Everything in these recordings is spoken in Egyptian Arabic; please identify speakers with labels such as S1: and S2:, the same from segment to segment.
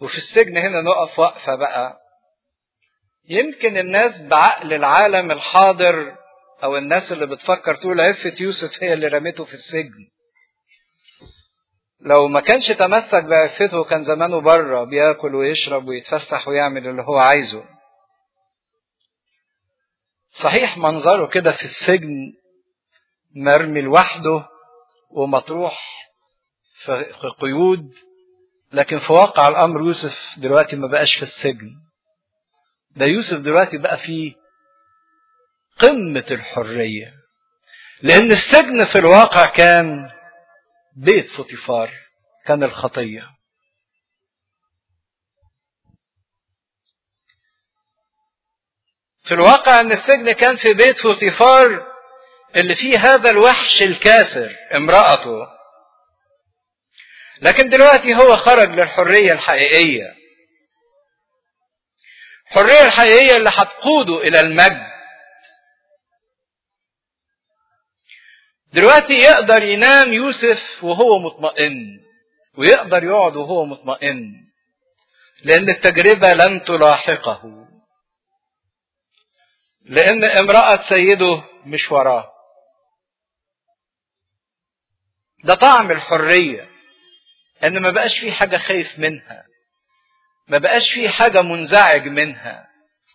S1: وفي السجن هنا نقف وقفة بقى يمكن الناس بعقل العالم الحاضر او الناس اللي بتفكر تقول عفة يوسف هي اللي رمته في السجن لو ما كانش تمسك بعفته كان زمانه بره بياكل ويشرب ويتفسح ويعمل اللي هو عايزه صحيح منظره كده في السجن مرمي لوحده ومطروح في قيود لكن في واقع الامر يوسف دلوقتي ما بقاش في السجن ده يوسف دلوقتي بقى في قمة الحرية لأن السجن في الواقع كان بيت فطيفار كان الخطية في الواقع أن السجن كان في بيت فطيفار اللي فيه هذا الوحش الكاسر امرأته لكن دلوقتي هو خرج للحرية الحقيقية الحرية الحقيقية اللي هتقوده إلى المجد دلوقتي يقدر ينام يوسف وهو مطمئن ويقدر يقعد وهو مطمئن لأن التجربة لن تلاحقه لأن امرأة سيده مش وراه ده طعم الحرية ان ما بقاش في حاجة خايف منها ما بقاش في حاجة منزعج منها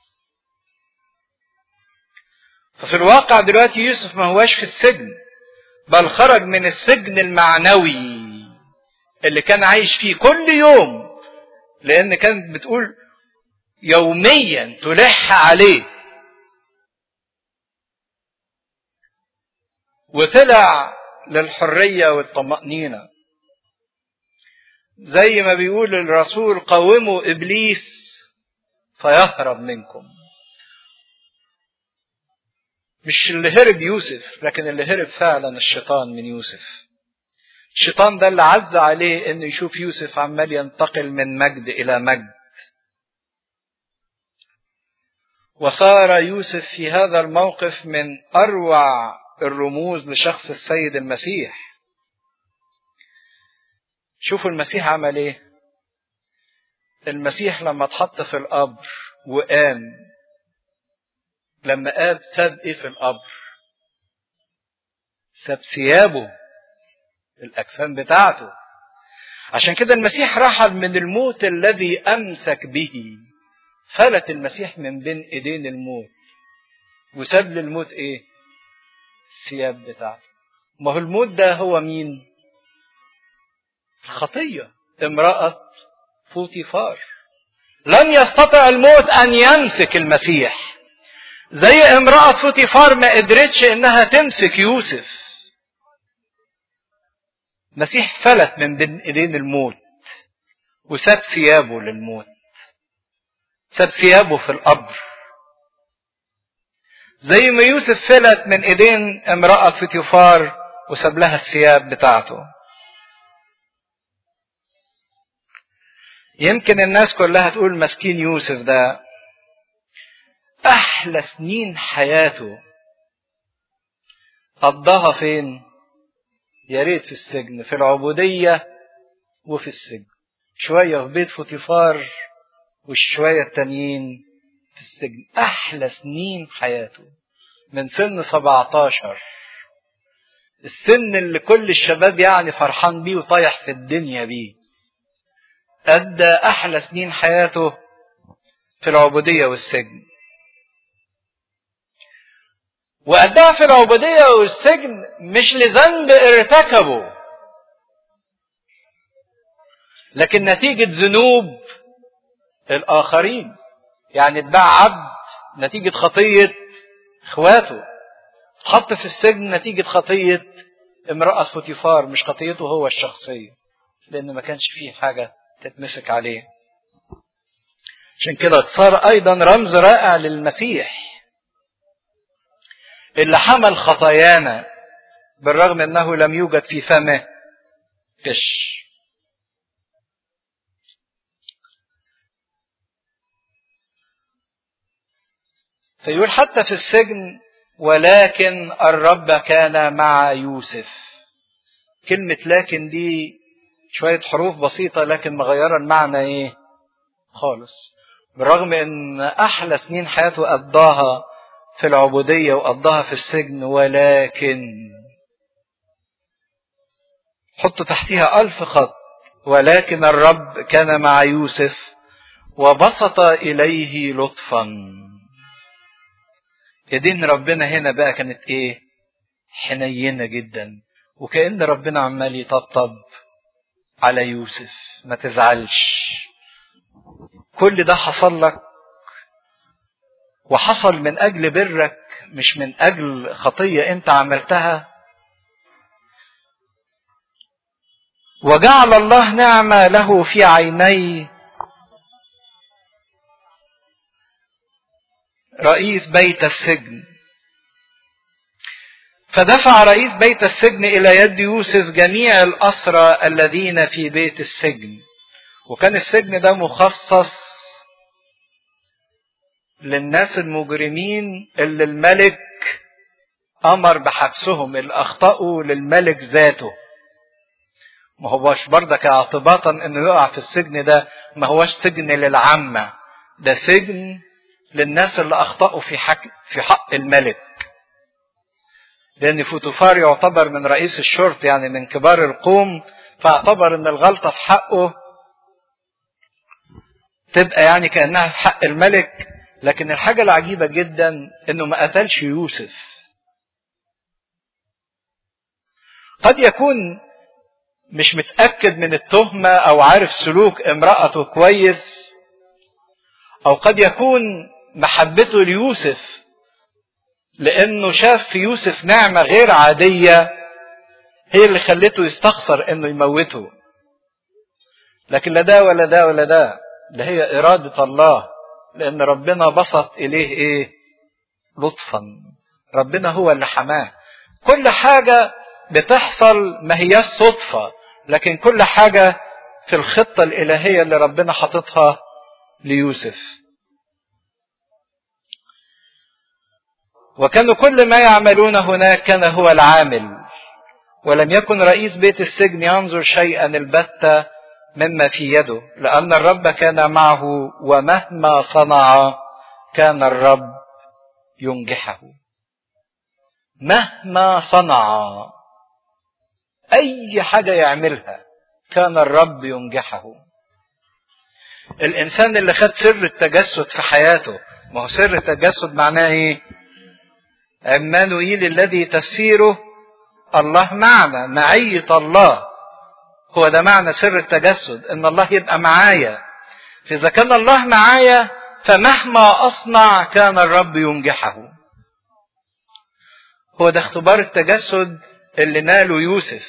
S1: ففي الواقع دلوقتي يوسف ما هواش في السجن بل خرج من السجن المعنوي اللي كان عايش فيه كل يوم لان كانت بتقول يوميا تلح عليه وطلع للحرية والطمأنينة زي ما بيقول الرسول قوموا ابليس فيهرب منكم مش اللي هرب يوسف لكن اللي هرب فعلا الشيطان من يوسف الشيطان ده اللي عز عليه انه يشوف يوسف عمال ينتقل من مجد الى مجد وصار يوسف في هذا الموقف من اروع الرموز لشخص السيد المسيح شوفوا المسيح عمل ايه المسيح لما اتحط في القبر وقام لما قام ساب ايه في القبر ساب ثيابه الاكفان بتاعته عشان كده المسيح رحل من الموت الذي امسك به فلت المسيح من بين ايدين الموت وساب للموت ايه الثياب بتاعته ما هو الموت ده هو مين الخطية امرأة فوتيفار لن يستطع الموت أن يمسك المسيح زي امرأة فوتيفار ما قدرتش إنها تمسك يوسف المسيح فلت من بين إيدين الموت وساب ثيابه للموت ساب ثيابه في القبر زي ما يوسف فلت من ايدين امرأة فوتيفار وساب لها الثياب بتاعته يمكن الناس كلها تقول مسكين يوسف ده احلى سنين حياته قضاها فين يا ريت في السجن في العبودية وفي السجن شوية في بيت فوتيفار والشوية التانيين في السجن أحلى سنين حياته من سن 17 السن اللي كل الشباب يعني فرحان بيه وطايح في الدنيا بيه أدى أحلى سنين حياته في العبودية والسجن وأداها في العبودية والسجن مش لذنب ارتكبه لكن نتيجة ذنوب الآخرين يعني اتباع عبد نتيجة خطية اخواته اتحط في السجن نتيجة خطية امرأة فوتيفار مش خطيته هو الشخصية لأن ما كانش فيه حاجة تتمسك عليه عشان كده صار أيضا رمز رائع للمسيح اللي حمل خطايانا بالرغم أنه لم يوجد في فمه غش فيقول حتى في السجن ولكن الرب كان مع يوسف كلمة لكن دي شوية حروف بسيطة لكن مغيرة المعنى ايه خالص بالرغم ان احلى سنين حياته قضاها في العبودية وقضاها في السجن ولكن حط تحتها ألف خط ولكن الرب كان مع يوسف وبسط إليه لطفا يدين ربنا هنا بقى كانت ايه حنينة جدا وكأن ربنا عمال يطبطب على يوسف ما تزعلش كل ده حصل لك وحصل من اجل برك مش من اجل خطيه انت عملتها وجعل الله نعمه له في عيني رئيس بيت السجن فدفع رئيس بيت السجن الى يد يوسف جميع الاسرى الذين في بيت السجن وكان السجن ده مخصص للناس المجرمين اللي الملك امر بحبسهم اللي اخطاوا للملك ذاته ما هوش برضك اعتباطا انه يقع في السجن ده ما هوش سجن للعامة ده سجن للناس اللي اخطاوا في حق في حق الملك لان فوتوفار يعتبر من رئيس الشرطة يعني من كبار القوم فاعتبر ان الغلطة في حقه تبقى يعني كانها في حق الملك لكن الحاجة العجيبة جدا انه ما قتلش يوسف قد يكون مش متأكد من التهمة او عارف سلوك امرأته كويس او قد يكون محبته ليوسف لانه شاف في يوسف نعمة غير عادية هي اللي خلته يستخسر انه يموته لكن لا ده ولا ده ولا ده ده هي إرادة الله لأن ربنا بسط إليه إيه؟ لطفا ربنا هو اللي حماه كل حاجة بتحصل ما هي صدفة لكن كل حاجة في الخطة الإلهية اللي ربنا حاططها ليوسف وكانوا كل ما يعملون هناك كان هو العامل ولم يكن رئيس بيت السجن ينظر شيئا البتة مما في يده لأن الرب كان معه ومهما صنع كان الرب ينجحه مهما صنع أي حاجة يعملها كان الرب ينجحه الإنسان اللي خد سر التجسد في حياته ما هو سر التجسد معناه إيه؟ عمانوئيل الذي تفسيره الله معنا معية الله هو ده معنى سر التجسد ان الله يبقى معايا فاذا كان الله معايا فمهما اصنع كان الرب ينجحه هو ده اختبار التجسد اللي ناله يوسف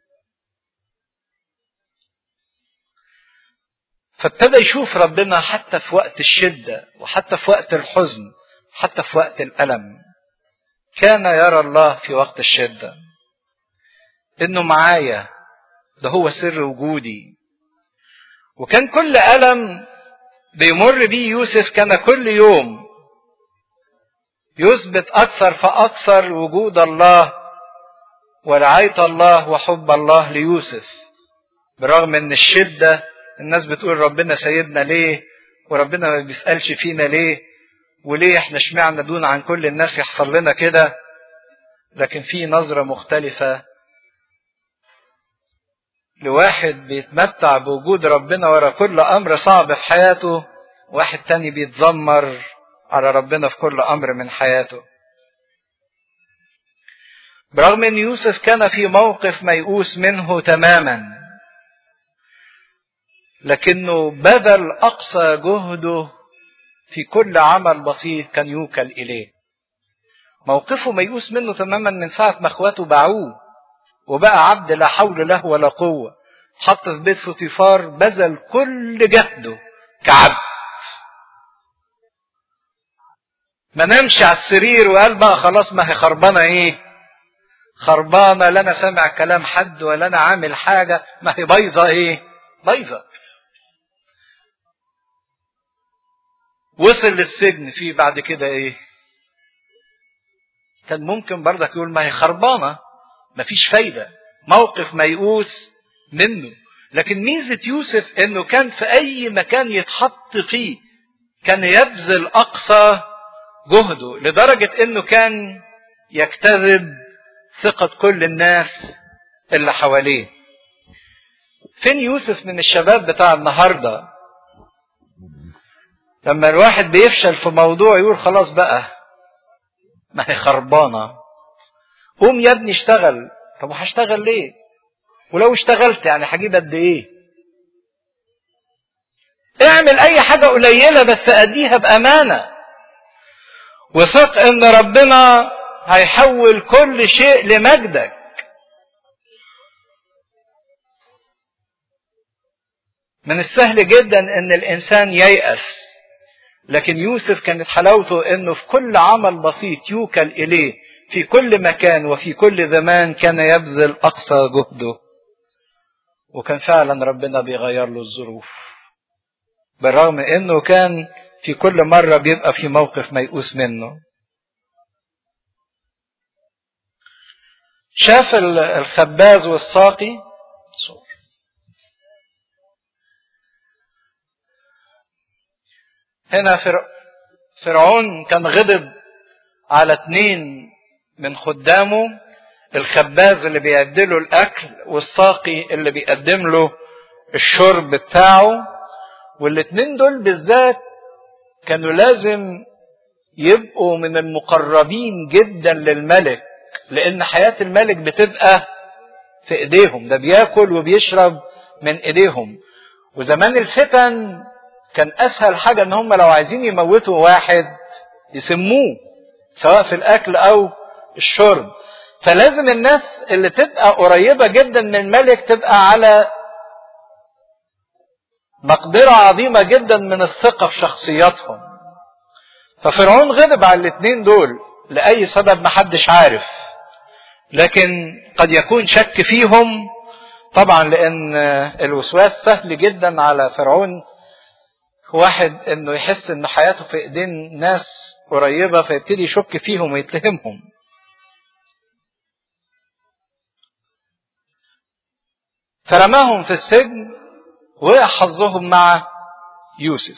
S1: فابتدى يشوف ربنا حتى في وقت الشدة وحتى في وقت الحزن حتى في وقت الألم كان يرى الله في وقت الشدة انه معايا ده هو سر وجودي وكان كل ألم بيمر بيه يوسف كان كل يوم يثبت أكثر فأكثر وجود الله ورعاية الله وحب الله ليوسف برغم ان الشدة الناس بتقول ربنا سيدنا ليه وربنا ما بيسألش فينا ليه وليه احنا اشمعنا دون عن كل الناس يحصل لنا كده لكن في نظرة مختلفة لواحد بيتمتع بوجود ربنا ورا كل امر صعب في حياته واحد تاني بيتذمر على ربنا في كل امر من حياته برغم ان يوسف كان في موقف ميؤوس منه تماما لكنه بذل اقصى جهده في كل عمل بسيط كان يوكل اليه موقفه ميؤوس منه تماما من ساعه ما اخواته باعوه وبقى عبد لا حول له ولا قوة حط في بيت فوتيفار بذل كل جهده كعبد ما نمشي على السرير وقال بقى خلاص ما هي خربانة ايه خربانة لا انا سامع كلام حد ولا انا عامل حاجة ما هي بايظة ايه بايظة وصل للسجن في بعد كده ايه كان ممكن برضك يقول ما هي خربانه مفيش فايدة موقف ميؤوس منه لكن ميزة يوسف انه كان في اي مكان يتحط فيه كان يبذل اقصى جهده لدرجة انه كان يجتذب ثقة كل الناس اللي حواليه فين يوسف من الشباب بتاع النهاردة لما الواحد بيفشل في موضوع يقول خلاص بقى ما هي خربانة قوم يا ابني اشتغل طب وهشتغل ليه ولو اشتغلت يعني هجيب قد ايه اعمل اي حاجة قليلة بس اديها بامانة وثق ان ربنا هيحول كل شيء لمجدك من السهل جدا ان الانسان ييأس لكن يوسف كانت حلاوته انه في كل عمل بسيط يوكل اليه في كل مكان وفي كل زمان كان يبذل اقصى جهده وكان فعلا ربنا بيغير له الظروف بالرغم انه كان في كل مرة بيبقى في موقف ميؤوس منه شاف الخباز والساقي هنا فرعون كان غضب على اتنين من خدامه الخباز اللي بيقدم له الاكل والساقي اللي بيقدم له الشرب بتاعه والاتنين دول بالذات كانوا لازم يبقوا من المقربين جدا للملك لان حياة الملك بتبقى في ايديهم ده بياكل وبيشرب من ايديهم وزمان الفتن كان اسهل حاجة ان هم لو عايزين يموتوا واحد يسموه سواء في الاكل او الشرب فلازم الناس اللي تبقى قريبة جدا من الملك تبقى على مقدرة عظيمة جدا من الثقة في شخصياتهم ففرعون غضب على الاثنين دول لأي سبب محدش عارف لكن قد يكون شك فيهم طبعا لأن الوسواس سهل جدا على فرعون واحد انه يحس ان حياته في ايدين ناس قريبة فيبتدي يشك فيهم ويتهمهم فرماهم في السجن وقع حظهم مع يوسف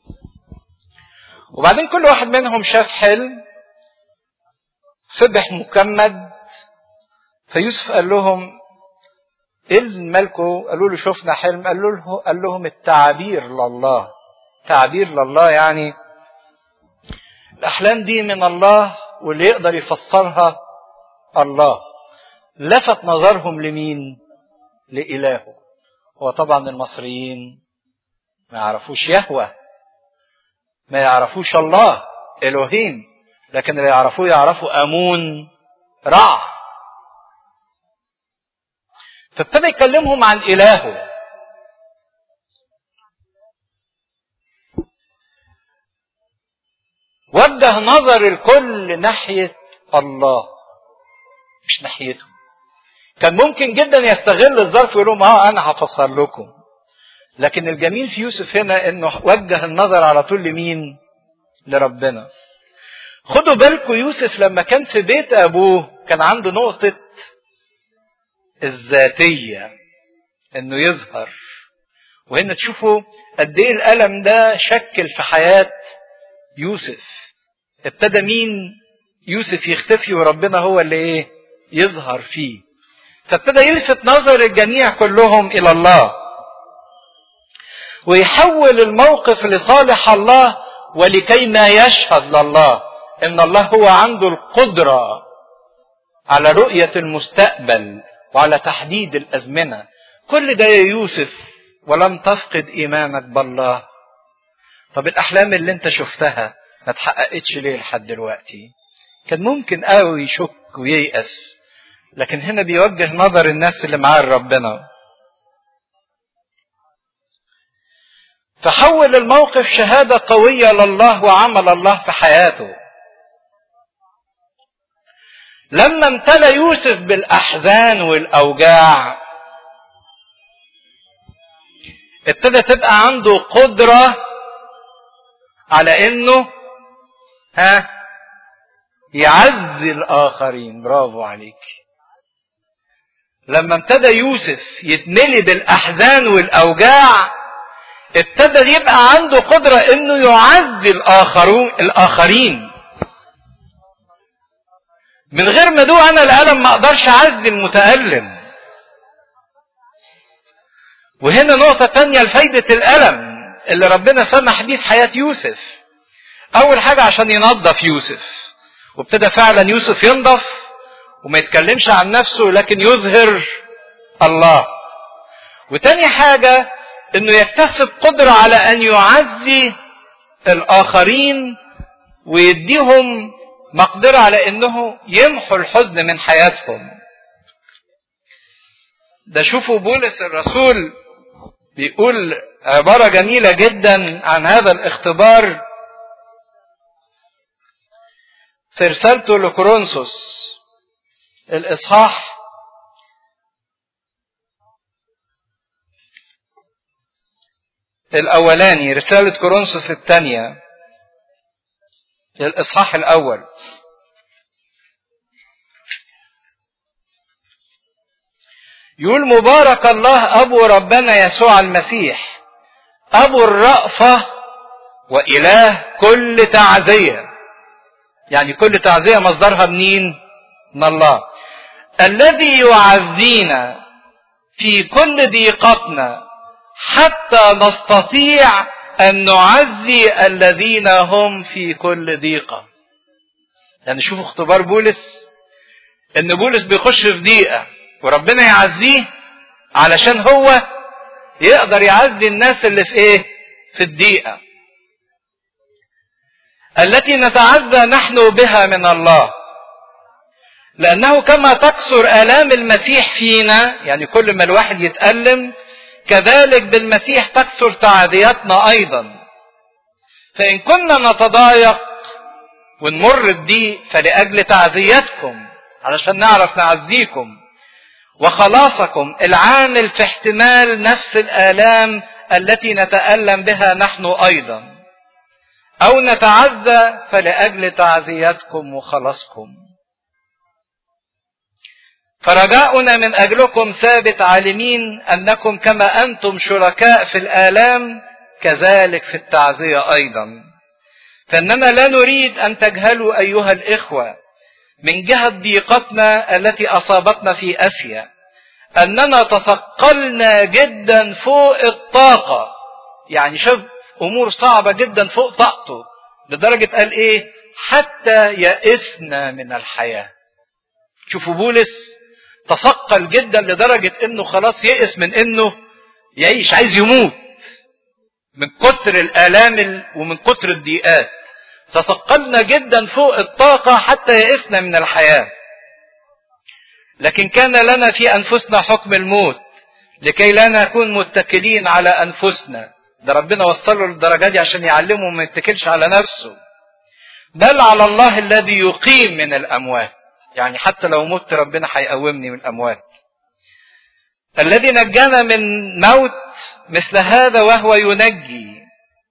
S1: وبعدين كل واحد منهم شاف حلم صبح مكمد فيوسف قال لهم ايه مالكم قالوا له شفنا حلم قال له قال لهم التعابير لله تعبير لله يعني الاحلام دي من الله واللي يقدر يفسرها الله لفت نظرهم لمين لإلهه هو طبعا المصريين ما يعرفوش يهوى ما يعرفوش الله إلهيم لكن اللي يعرفوه يعرفوا أمون رع فابتدى يكلمهم عن إلهه وجه نظر الكل ناحية الله مش ناحيته كان ممكن جدا يستغل الظرف ويقول لهم اه انا هفسر لكم لكن الجميل في يوسف هنا انه وجه النظر على طول لمين لربنا خدوا بالكم يوسف لما كان في بيت ابوه كان عنده نقطة الذاتية انه يظهر وهنا تشوفوا قد ايه الالم ده شكل في حياة يوسف ابتدى مين يوسف يختفي وربنا هو اللي ايه يظهر فيه فابتدى يلفت نظر الجميع كلهم الى الله ويحول الموقف لصالح الله ولكي ما يشهد لله ان الله هو عنده القدرة على رؤية المستقبل وعلى تحديد الازمنة كل ده يا يوسف ولم تفقد ايمانك بالله طب الاحلام اللي انت شفتها ما اتحققتش ليه لحد دلوقتي كان ممكن قوي يشك وييأس لكن هنا بيوجه نظر الناس اللي معاه ربنا فحول الموقف شهادة قوية لله وعمل الله في حياته لما امتلى يوسف بالأحزان والأوجاع ابتدى تبقى عنده قدرة على انه ها يعزي الآخرين برافو عليك لما ابتدى يوسف يتملي بالاحزان والاوجاع ابتدى يبقى عنده قدره انه يعزي الاخرون الاخرين من غير ما ادوق انا الالم ما اقدرش اعزي المتالم وهنا نقطة تانية لفايدة الألم اللي ربنا سمح بيه في حياة يوسف. أول حاجة عشان ينظف يوسف. وابتدى فعلا يوسف ينضف وما يتكلمش عن نفسه لكن يظهر الله. وتاني حاجة إنه يكتسب قدرة على أن يعزي الآخرين ويديهم مقدرة على إنه يمحوا الحزن من حياتهم. ده شوفوا بولس الرسول بيقول عبارة جميلة جدا عن هذا الاختبار في رسالته لكورنثوس الإصحاح الأولاني رسالة كورنثوس الثانية الإصحاح الأول يقول مبارك الله ابو ربنا يسوع المسيح ابو الرأفة واله كل تعزية يعني كل تعزية مصدرها منين من الله الذي يعزينا في كل ضيقتنا حتى نستطيع ان نعزي الذين هم في كل ضيقة يعني شوفوا اختبار بولس ان بولس بيخش في ضيقه وربنا يعزيه علشان هو يقدر يعزي الناس اللي في ايه في الضيقه التي نتعزى نحن بها من الله لانه كما تكثر الام المسيح فينا يعني كل ما الواحد يتالم كذلك بالمسيح تكثر تعزيتنا ايضا فان كنا نتضايق ونمر الضيق فلاجل تعزيتكم علشان نعرف نعزيكم وخلاصكم العامل في احتمال نفس الآلام التي نتألم بها نحن أيضا أو نتعزى فلأجل تعزيتكم وخلاصكم فرجاؤنا من أجلكم ثابت عالمين أنكم كما أنتم شركاء في الآلام كذلك في التعزية أيضا فإننا لا نريد أن تجهلوا أيها الإخوة من جهة ضيقتنا التي أصابتنا في آسيا أننا تثقلنا جدا فوق الطاقة يعني شوف أمور صعبة جدا فوق طاقته لدرجة قال إيه حتى يئسنا من الحياة شوفوا بولس تثقل جدا لدرجة إنه خلاص يئس من إنه يعيش عايز يموت من كتر الآلام ومن كتر الضيقات تثقلنا جدا فوق الطاقة حتى يئسنا من الحياة لكن كان لنا في أنفسنا حكم الموت لكي لا نكون متكلين على أنفسنا ده ربنا وصله للدرجة دي عشان يعلمه ما يتكلش على نفسه بل على الله الذي يقيم من الأموات يعني حتى لو مت ربنا هيقومني من الأموات الذي نجانا من موت مثل هذا وهو ينجي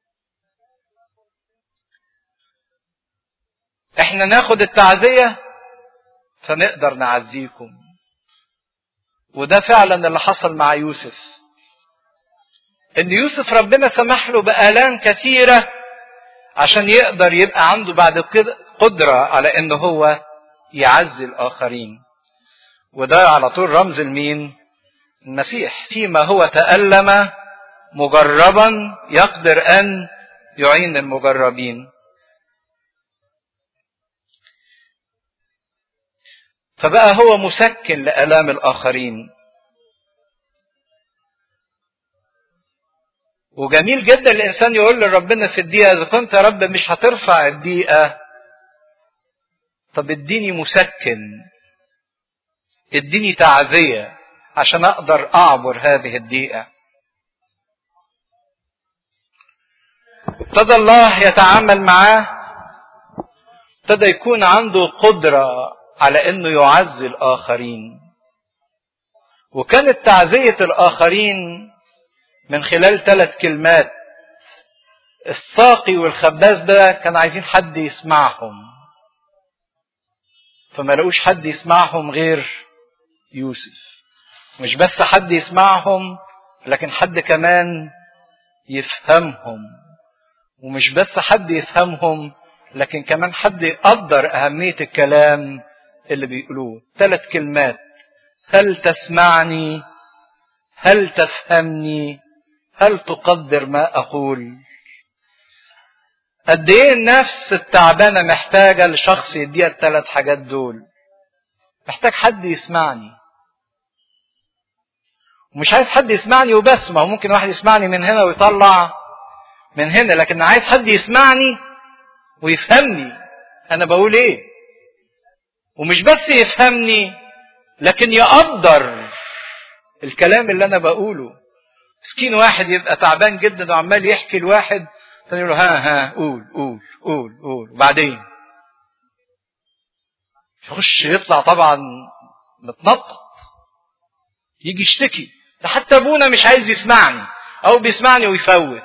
S1: احنا ناخد التعزية فنقدر نعزيكم وده فعلا اللي حصل مع يوسف ان يوسف ربنا سمح له بآلام كثيرة عشان يقدر يبقى عنده بعد كده قدرة على ان هو يعزي الاخرين وده على طول رمز المين المسيح فيما هو تألم مجربا يقدر ان يعين المجربين فبقى هو مسكن لآلام الآخرين وجميل جدا الإنسان يقول لربنا في الدقيقة إذا كنت يا رب مش هترفع الدقيقة طب اديني مسكن اديني تعزية عشان أقدر أعبر هذه الدقيقة ابتدى الله يتعامل معاه ابتدى يكون عنده قدرة على انه يعزي الاخرين وكانت تعزية الاخرين من خلال ثلاث كلمات الساقي والخباز ده كانوا عايزين حد يسمعهم فما لقوش حد يسمعهم غير يوسف مش بس حد يسمعهم لكن حد كمان يفهمهم ومش بس حد يفهمهم لكن كمان حد يقدر أهمية الكلام اللي بيقولوه ثلاث كلمات هل تسمعني هل تفهمني هل تقدر ما أقول قد ايه النفس التعبانه محتاجه لشخص يديها الثلاث حاجات دول محتاج حد يسمعني ومش عايز حد يسمعني وبس ما هو ممكن واحد يسمعني من هنا ويطلع من هنا لكن عايز حد يسمعني ويفهمني انا بقول ايه ومش بس يفهمني لكن يقدر الكلام اللي انا بقوله مسكين واحد يبقى تعبان جدا وعمال يحكي لواحد تاني يقول له ها ها قول قول قول قول وبعدين يخش يطلع طبعا متنطط يجي يشتكي ده حتى ابونا مش عايز يسمعني او بيسمعني ويفوت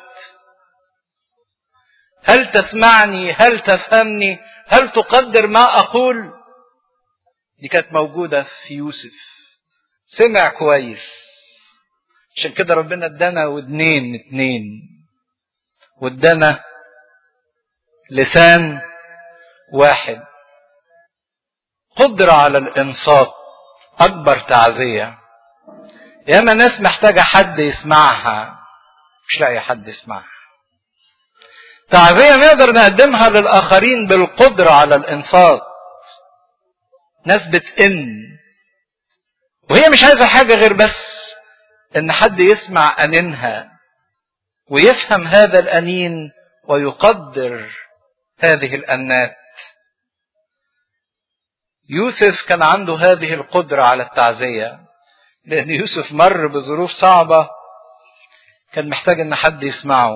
S1: هل تسمعني هل تفهمني هل تقدر ما اقول دي كانت موجوده في يوسف سمع كويس عشان كده ربنا ادانا ودنين اتنين وادانا لسان واحد قدرة على الإنصات أكبر تعزية ياما ناس محتاجة حد يسمعها مش لاقي حد يسمعها تعزية نقدر نقدمها للآخرين بالقدرة على الإنصات ناس بتئن وهي مش عايزة حاجة غير بس إن حد يسمع أنينها ويفهم هذا الأنين ويقدر هذه الأنات يوسف كان عنده هذه القدرة على التعزية لأن يوسف مر بظروف صعبة كان محتاج إن حد يسمعه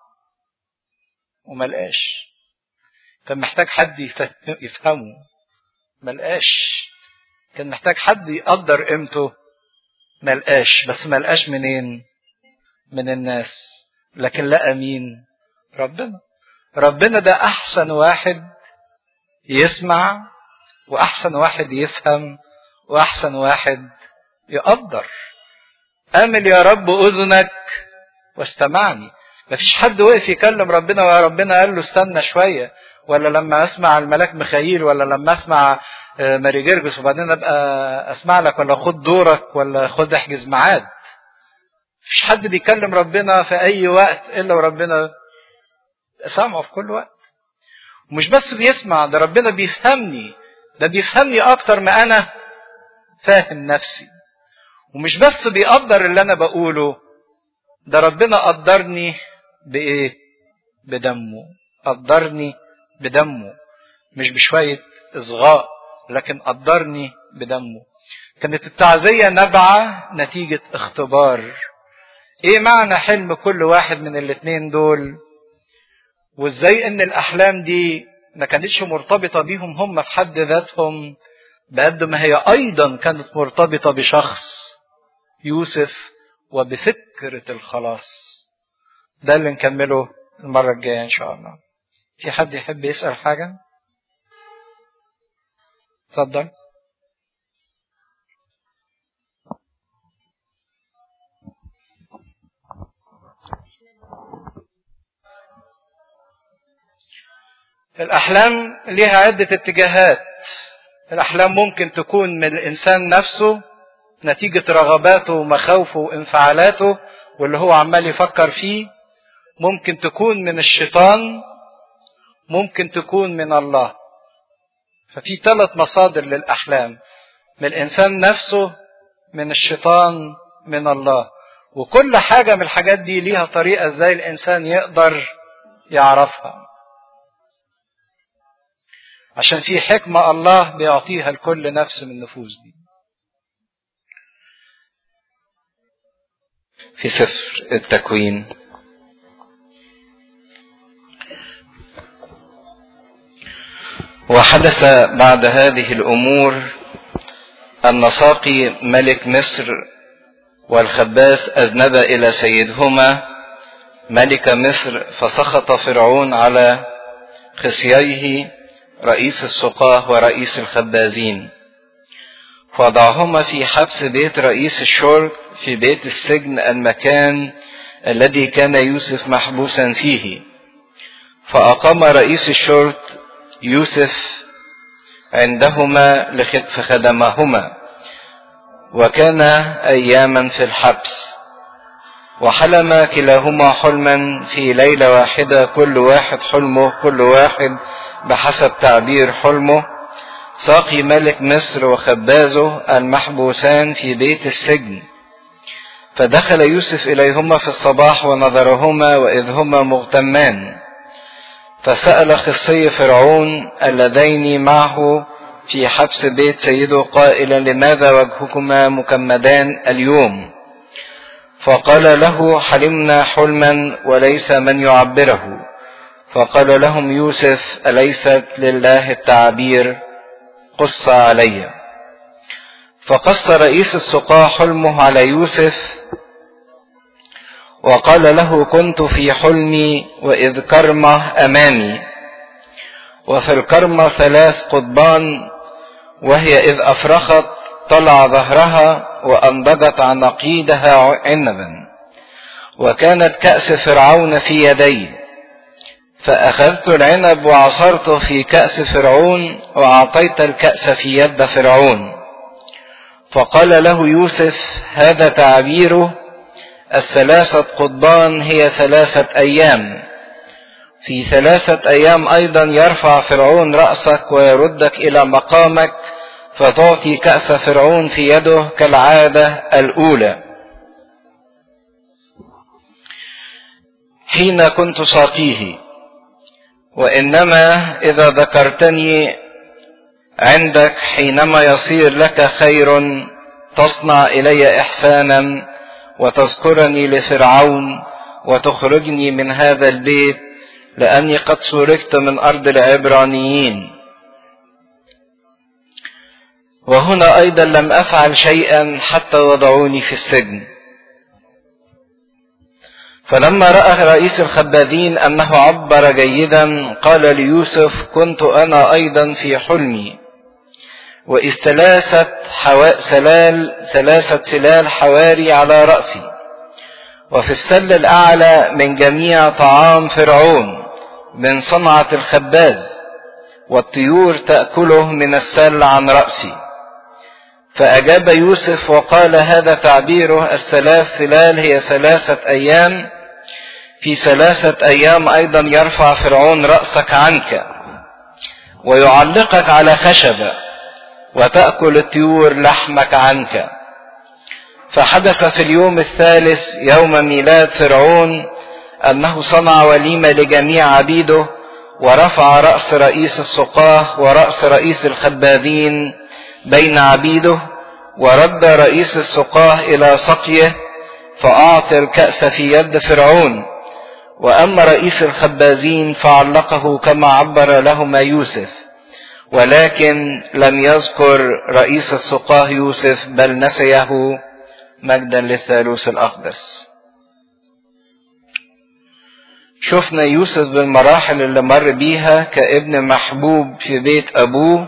S1: وملقاش كان محتاج حد يفهمه ملقاش كان محتاج حد يقدر قيمته ملقاش بس ملقاش منين من الناس لكن لقى مين ربنا ربنا ده احسن واحد يسمع واحسن واحد يفهم واحسن واحد يقدر امل يا رب اذنك واستمعني مفيش حد وقف يكلم ربنا ويا ربنا قال له استنى شويه ولا لما اسمع الملاك ميخائيل ولا لما اسمع ماري جرجس وبعدين ابقى اسمع لك ولا خد دورك ولا خد احجز ميعاد مفيش حد بيكلم ربنا في اي وقت الا وربنا سامعه في كل وقت ومش بس بيسمع ده ربنا بيفهمني ده بيفهمني اكتر ما انا فاهم نفسي ومش بس بيقدر اللي انا بقوله ده ربنا قدرني بايه بدمه قدرني بدمه مش بشوية إصغاء لكن قدرني بدمه كانت التعزية نبعة نتيجة اختبار ايه معنى حلم كل واحد من الاتنين دول وازاي ان الاحلام دي ما كانتش مرتبطة بيهم هم في حد ذاتهم بقد ما هي ايضا كانت مرتبطة بشخص يوسف وبفكرة الخلاص ده اللي نكمله المرة الجاية ان شاء الله في حد يحب يسأل حاجة اتفضل الأحلام ليها عدة اتجاهات الأحلام ممكن تكون من الإنسان نفسه نتيجة رغباته ومخاوفه وانفعالاته واللي هو عمال يفكر فيه ممكن تكون من الشيطان ممكن تكون من الله ففي ثلاث مصادر للأحلام من الإنسان نفسه من الشيطان من الله وكل حاجة من الحاجات دي ليها طريقة ازاي الإنسان يقدر يعرفها عشان في حكمة الله بيعطيها لكل نفس من النفوس دي في سفر التكوين وحدث بعد هذه الأمور أن ساقي ملك مصر والخباس أذنب إلى سيدهما ملك مصر فسخط فرعون على خصييه رئيس السقاه ورئيس الخبازين فوضعهما في حبس بيت رئيس الشرط في بيت السجن المكان الذي كان يوسف محبوسا فيه فأقام رئيس الشرط يوسف عندهما فخدمهما وكان أياما في الحبس وحلم كلاهما حلما في ليلة واحدة كل واحد حلمه كل واحد بحسب تعبير حلمه ساقي ملك مصر وخبازه المحبوسان في بيت السجن فدخل يوسف إليهما في الصباح ونظرهما وإذ هما مغتمان فسأل خصي فرعون اللذين معه في حبس بيت سيده قائلا لماذا وجهكما مكمدان اليوم فقال له حلمنا حلما وليس من يعبره فقال لهم يوسف أليست لله التعبير قص علي فقص رئيس السقاة حلمه على يوسف وقال له كنت في حلمي وإذ كرمة أمامي وفي الكرمة ثلاث قضبان وهي إذ أفرخت طلع ظهرها وأنضجت عناقيدها عنبا وكانت كأس فرعون في يدي فأخذت العنب وعصرته في كأس فرعون وأعطيت الكأس في يد فرعون فقال له يوسف هذا تعبيره الثلاثة قضبان هي ثلاثة أيام في ثلاثة أيام أيضا يرفع فرعون رأسك ويردك إلى مقامك فتعطي كأس فرعون في يده كالعادة الأولى حين كنت ساقيه وإنما إذا ذكرتني عندك حينما يصير لك خير تصنع إلي إحسانا وتذكرني لفرعون وتخرجني من هذا البيت لأني قد سرقت من أرض العبرانيين وهنا أيضا لم أفعل شيئا حتى وضعوني في السجن فلما رأى رئيس الخباذين أنه عبر جيدا قال ليوسف كنت أنا أيضا في حلمي وإذ ثلاثة حوا... سلال ثلاثة سلال حواري على رأسي وفي السل الأعلى من جميع طعام فرعون من صنعة الخباز والطيور تأكله من السل عن رأسي فأجاب يوسف وقال هذا تعبيره الثلاث سلال هي ثلاثة أيام في ثلاثة أيام أيضا يرفع فرعون رأسك عنك ويعلقك على خشبة وتأكل الطيور لحمك عنك فحدث في اليوم الثالث يوم ميلاد فرعون أنه صنع وليمة لجميع عبيده ورفع رأس رئيس السقاه ورأس رئيس الخباذين بين عبيده ورد رئيس السقاه إلى سقيه فأعطي الكأس في يد فرعون وأما رئيس الخبازين فعلقه كما عبر لهما يوسف ولكن لم يذكر رئيس السقاه يوسف بل نسيه مجدا للثالوث الأقدس شفنا يوسف بالمراحل اللي مر بيها كابن محبوب في بيت أبوه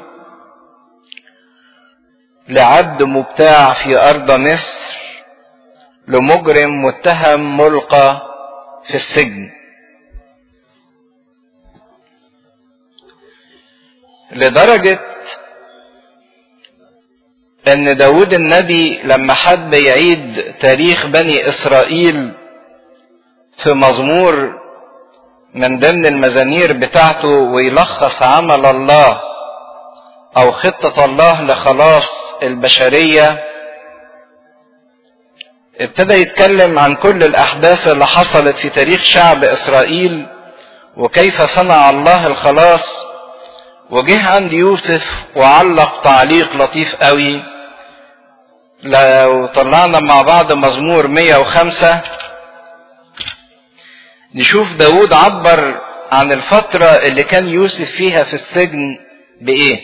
S1: لعبد مبتاع في أرض مصر لمجرم متهم ملقى في السجن لدرجة ان داود النبي لما حب يعيد تاريخ بني اسرائيل في مزمور من ضمن المزامير بتاعته ويلخص عمل الله او خطة الله لخلاص البشرية ابتدى يتكلم عن كل الاحداث اللي حصلت في تاريخ شعب اسرائيل وكيف صنع الله الخلاص وجه عند يوسف وعلق تعليق لطيف قوي لو طلعنا مع بعض مزمور 105 نشوف داود عبر عن الفترة اللي كان يوسف فيها في السجن بإيه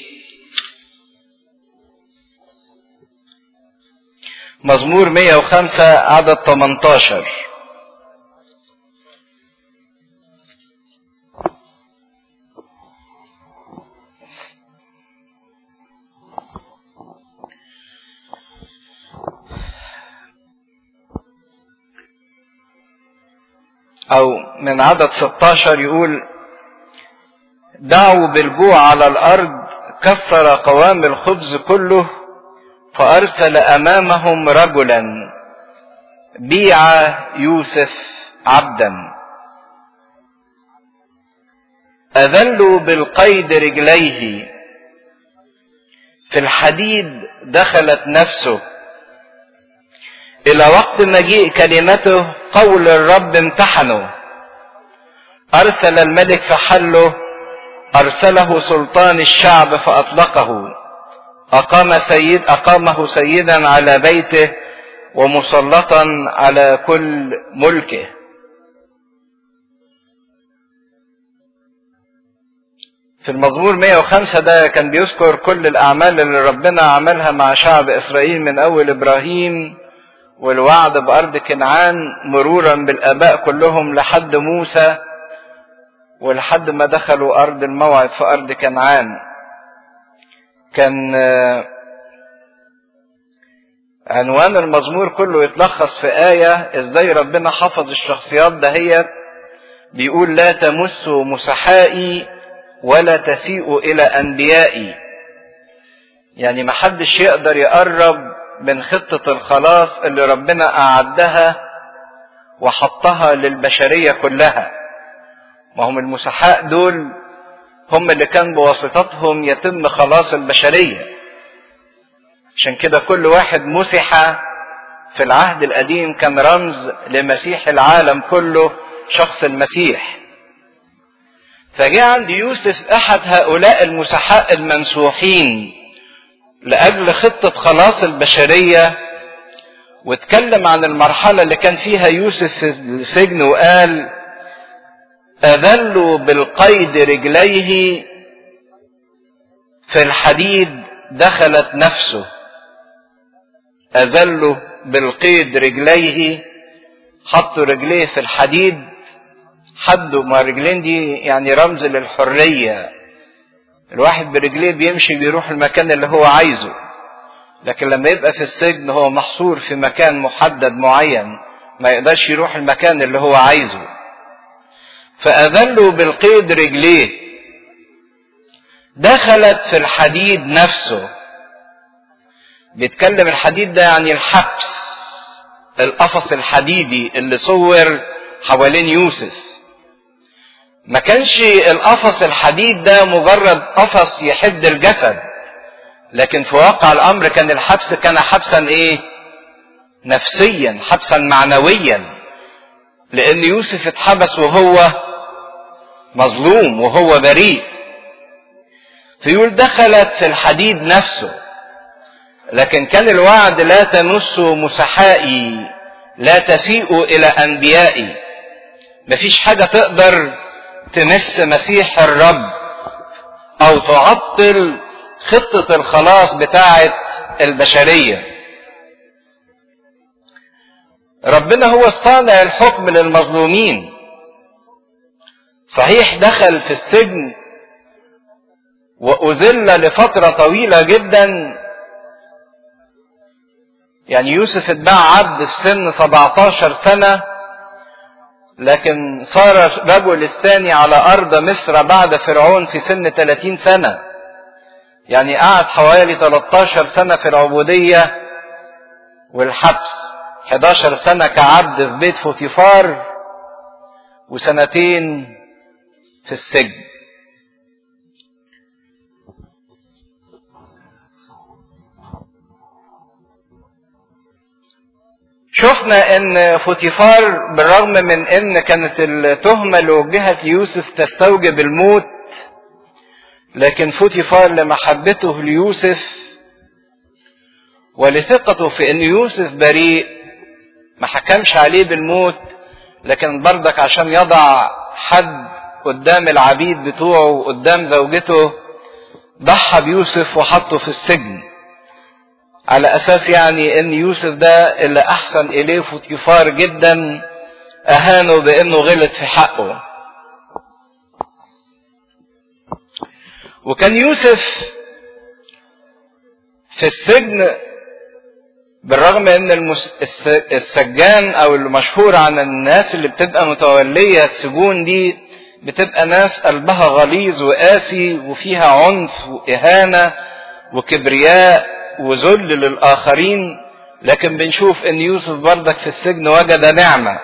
S1: مزمور 105 عدد 18 او من عدد 16 يقول دعوا بالجوع على الارض كسر قوام الخبز كله فارسل امامهم رجلا بيع يوسف عبدا اذلوا بالقيد رجليه في الحديد دخلت نفسه الى وقت مجيء كلمته قول الرب امتحنه ارسل الملك فحله ارسله سلطان الشعب فاطلقه اقام سيد اقامه سيدا على بيته ومسلطا على كل ملكه في المزمور 105 ده كان بيذكر كل الاعمال اللي ربنا عملها مع شعب اسرائيل من اول ابراهيم والوعد بارض كنعان مرورا بالاباء كلهم لحد موسى ولحد ما دخلوا ارض الموعد في ارض كنعان كان عنوان المزمور كله يتلخص في آية ازاي ربنا حفظ الشخصيات دهيت بيقول لا تمسوا مسحائي ولا تسيئوا إلى أنبيائي يعني محدش يقدر يقرب من خطة الخلاص اللي ربنا أعدها وحطها للبشرية كلها ما هم المسحاء دول هم اللي كان بواسطتهم يتم خلاص البشرية عشان كده كل واحد مسح في العهد القديم كان رمز لمسيح العالم كله شخص المسيح فجاء عند يوسف احد هؤلاء المسحاء الممسوحين لاجل خطه خلاص البشريه واتكلم عن المرحله اللي كان فيها يوسف في السجن وقال اذلوا بالقيد رجليه في الحديد دخلت نفسه اذلوا بالقيد رجليه حطوا رجليه في الحديد حدوا ما رجلين دي يعني رمز للحرية الواحد برجليه بيمشي بيروح المكان اللي هو عايزه لكن لما يبقى في السجن هو محصور في مكان محدد معين ما يقدرش يروح المكان اللي هو عايزه فأذلوا بالقيد رجليه دخلت في الحديد نفسه بيتكلم الحديد ده يعني الحبس القفص الحديدي اللي صور حوالين يوسف ما كانش القفص الحديد ده مجرد قفص يحد الجسد لكن في واقع الامر كان الحبس كان حبسا ايه نفسيا حبسا معنويا لان يوسف اتحبس وهو مظلوم وهو بريء فيقول دخلت في الحديد نفسه لكن كان الوعد لا تمسوا مسحائي لا تسيئوا الى انبيائي مفيش حاجه تقدر تمس مسيح الرب او تعطل خطه الخلاص بتاعه البشريه ربنا هو الصانع الحكم للمظلومين صحيح دخل في السجن واذل لفتره طويله جدا يعني يوسف اتباع عبد في سن 17 سنة لكن صار رجل الثاني على أرض مصر بعد فرعون في سن 30 سنة يعني قعد حوالي 13 سنة في العبودية والحبس 11 سنة كعبد في بيت فوتيفار وسنتين في السجن شفنا ان فوتيفار بالرغم من ان كانت التهمة اللي وجهت ليوسف تستوجب الموت لكن فوتيفار لمحبته ليوسف ولثقته في ان يوسف بريء ما حكمش عليه بالموت لكن برضك عشان يضع حد قدام العبيد بتوعه وقدام زوجته ضحى بيوسف وحطه في السجن على اساس يعني ان يوسف ده اللي احسن اليه فوتيفار جدا اهانه بانه غلط في حقه وكان يوسف في السجن بالرغم ان المس... السجان او المشهور عن الناس اللي بتبقى متولية السجون دي بتبقى ناس قلبها غليظ وقاسي وفيها عنف واهانة وكبرياء وذل للاخرين لكن بنشوف ان يوسف بردك في السجن وجد نعمة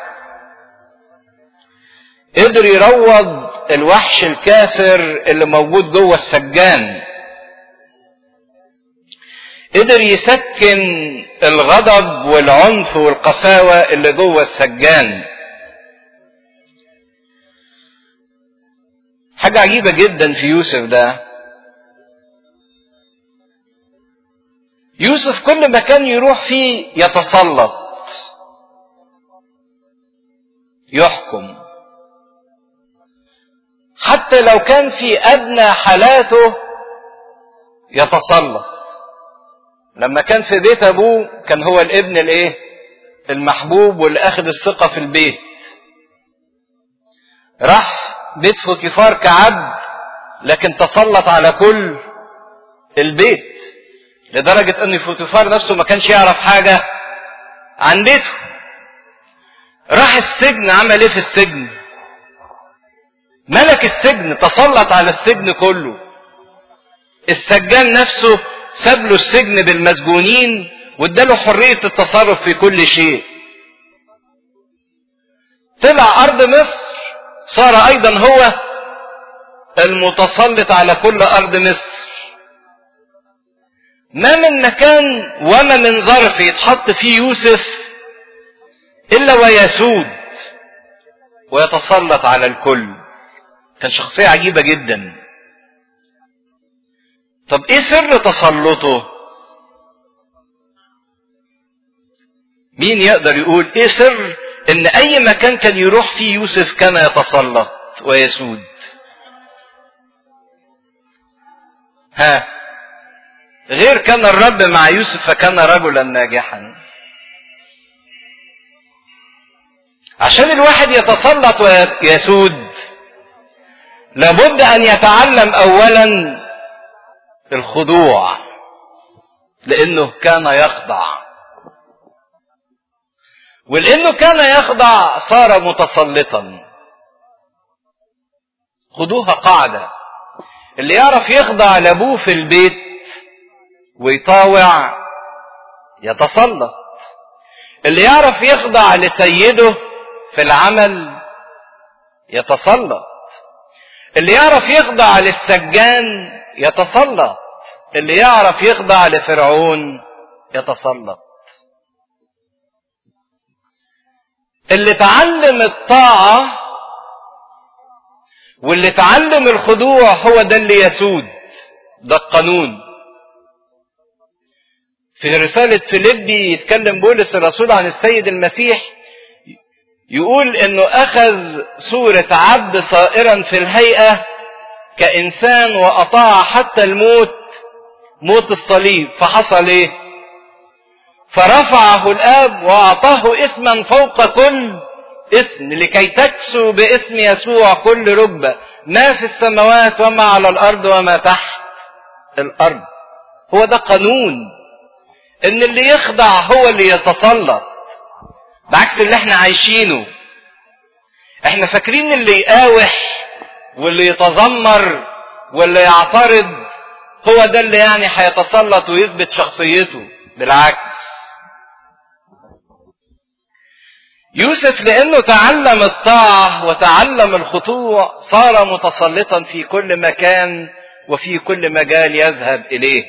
S1: قدر يروض الوحش الكاسر اللي موجود جوه السجان قدر يسكن الغضب والعنف والقساوة اللي جوه السجان حاجة عجيبة جدا في يوسف ده يوسف كل مكان يروح فيه يتسلط يحكم حتى لو كان في ادنى حالاته يتسلط لما كان في بيت ابوه كان هو الابن الايه المحبوب واللي اخذ الثقة في البيت راح بيت فوتيفار كعبد لكن تسلط على كل البيت لدرجة ان فوتيفار نفسه ما كانش يعرف حاجة عن بيته راح السجن عمل ايه في السجن ملك السجن تسلط على السجن كله السجان نفسه ساب له السجن بالمسجونين واداله حرية التصرف في كل شيء طلع ارض مصر صار ايضا هو المتسلط على كل ارض مصر ما من مكان وما من ظرف يتحط فيه يوسف الا ويسود ويتسلط على الكل كان شخصية عجيبة جدا طب ايه سر تسلطه مين يقدر يقول ايه سر ان اي مكان كان يروح فيه يوسف كان يتسلط ويسود ها غير كان الرب مع يوسف فكان رجلا ناجحا عشان الواحد يتسلط ويسود لابد ان يتعلم اولا الخضوع لانه كان يخضع ولانه كان يخضع صار متسلطا خدوها قاعده اللي يعرف يخضع لابوه في البيت ويطاوع يتسلط اللي يعرف يخضع لسيده في العمل يتسلط اللي يعرف يخضع للسجان يتسلط اللي يعرف يخضع لفرعون يتسلط اللي تعلم الطاعة واللي تعلم الخضوع هو ده اللي يسود ده القانون في رسالة فيليبي يتكلم بولس الرسول عن السيد المسيح يقول انه اخذ صورة عبد صائرا في الهيئة كانسان واطاع حتى الموت موت الصليب فحصل ايه فرفعه الاب واعطاه اسما فوق كل اسم لكي تكسو باسم يسوع كل ركبة ما في السماوات وما على الارض وما تحت الارض هو ده قانون ان اللي يخضع هو اللي يتسلط بعكس اللي احنا عايشينه احنا فاكرين اللي يقاوح واللي يتذمر واللي يعترض هو ده اللي يعني هيتسلط ويثبت شخصيته بالعكس يوسف لانه تعلم الطاعه وتعلم الخضوع صار متسلطا في كل مكان وفي كل مجال يذهب اليه